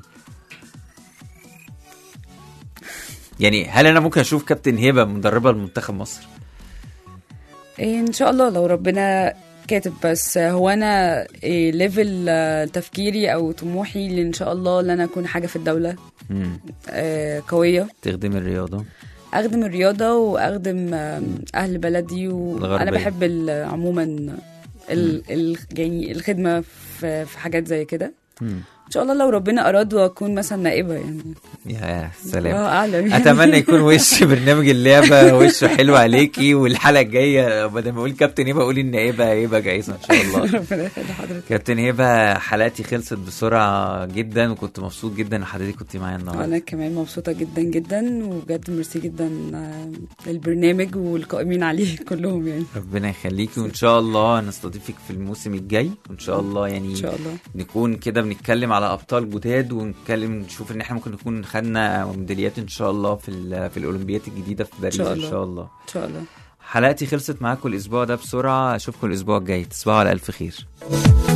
[SPEAKER 2] يعني هل انا ممكن اشوف كابتن هبه مدربه لمنتخب مصر
[SPEAKER 5] إيه ان شاء الله لو ربنا كاتب بس هو انا إيه ليفل آه، تفكيري او طموحي اللي ان شاء الله ان انا اكون حاجه في الدوله
[SPEAKER 2] مم.
[SPEAKER 5] آه، قويه
[SPEAKER 2] تخدم الرياضه
[SPEAKER 5] اخدم الرياضه واخدم آه، اهل بلدي وانا
[SPEAKER 2] الغربية.
[SPEAKER 5] بحب ال- عموما ال ال يعني الخدمه في في حاجات زي كده
[SPEAKER 2] مم.
[SPEAKER 5] ان شاء الله لو ربنا اراد واكون مثلا نائبه يعني
[SPEAKER 2] يا سلام
[SPEAKER 5] الله اعلم
[SPEAKER 2] اتمنى يكون وش برنامج اللعبه وشه حلو عليكي والحلقه الجايه بدل ما اقول كابتن هبه اقول ان هبه هبه جايزه ان شاء الله
[SPEAKER 5] ربنا يخلي حضرتك
[SPEAKER 2] كابتن هبه حلقتي خلصت بسرعه جدا وكنت مبسوط جدا ان حضرتك كنت معايا النهارده
[SPEAKER 5] انا كمان مبسوطه جدا جدا وبجد ميرسي جدا آه، للبرنامج والقائمين عليه كلهم يعني
[SPEAKER 2] ربنا يخليكي وان شاء الله نستضيفك في الموسم الجاي وان شاء الله يعني
[SPEAKER 5] ان شاء الله
[SPEAKER 2] نكون كده بنتكلم على ابطال جداد ونتكلم نشوف ان احنا ممكن نكون خدنا ميداليات ان شاء الله في ال- في الاولمبيات الجديده في باريس
[SPEAKER 5] شاء
[SPEAKER 2] ان
[SPEAKER 5] الله.
[SPEAKER 2] شاء الله
[SPEAKER 5] ان شاء الله
[SPEAKER 2] حلقتي خلصت معاكم الاسبوع ده بسرعه اشوفكم الاسبوع الجاي تصبحوا على الف خير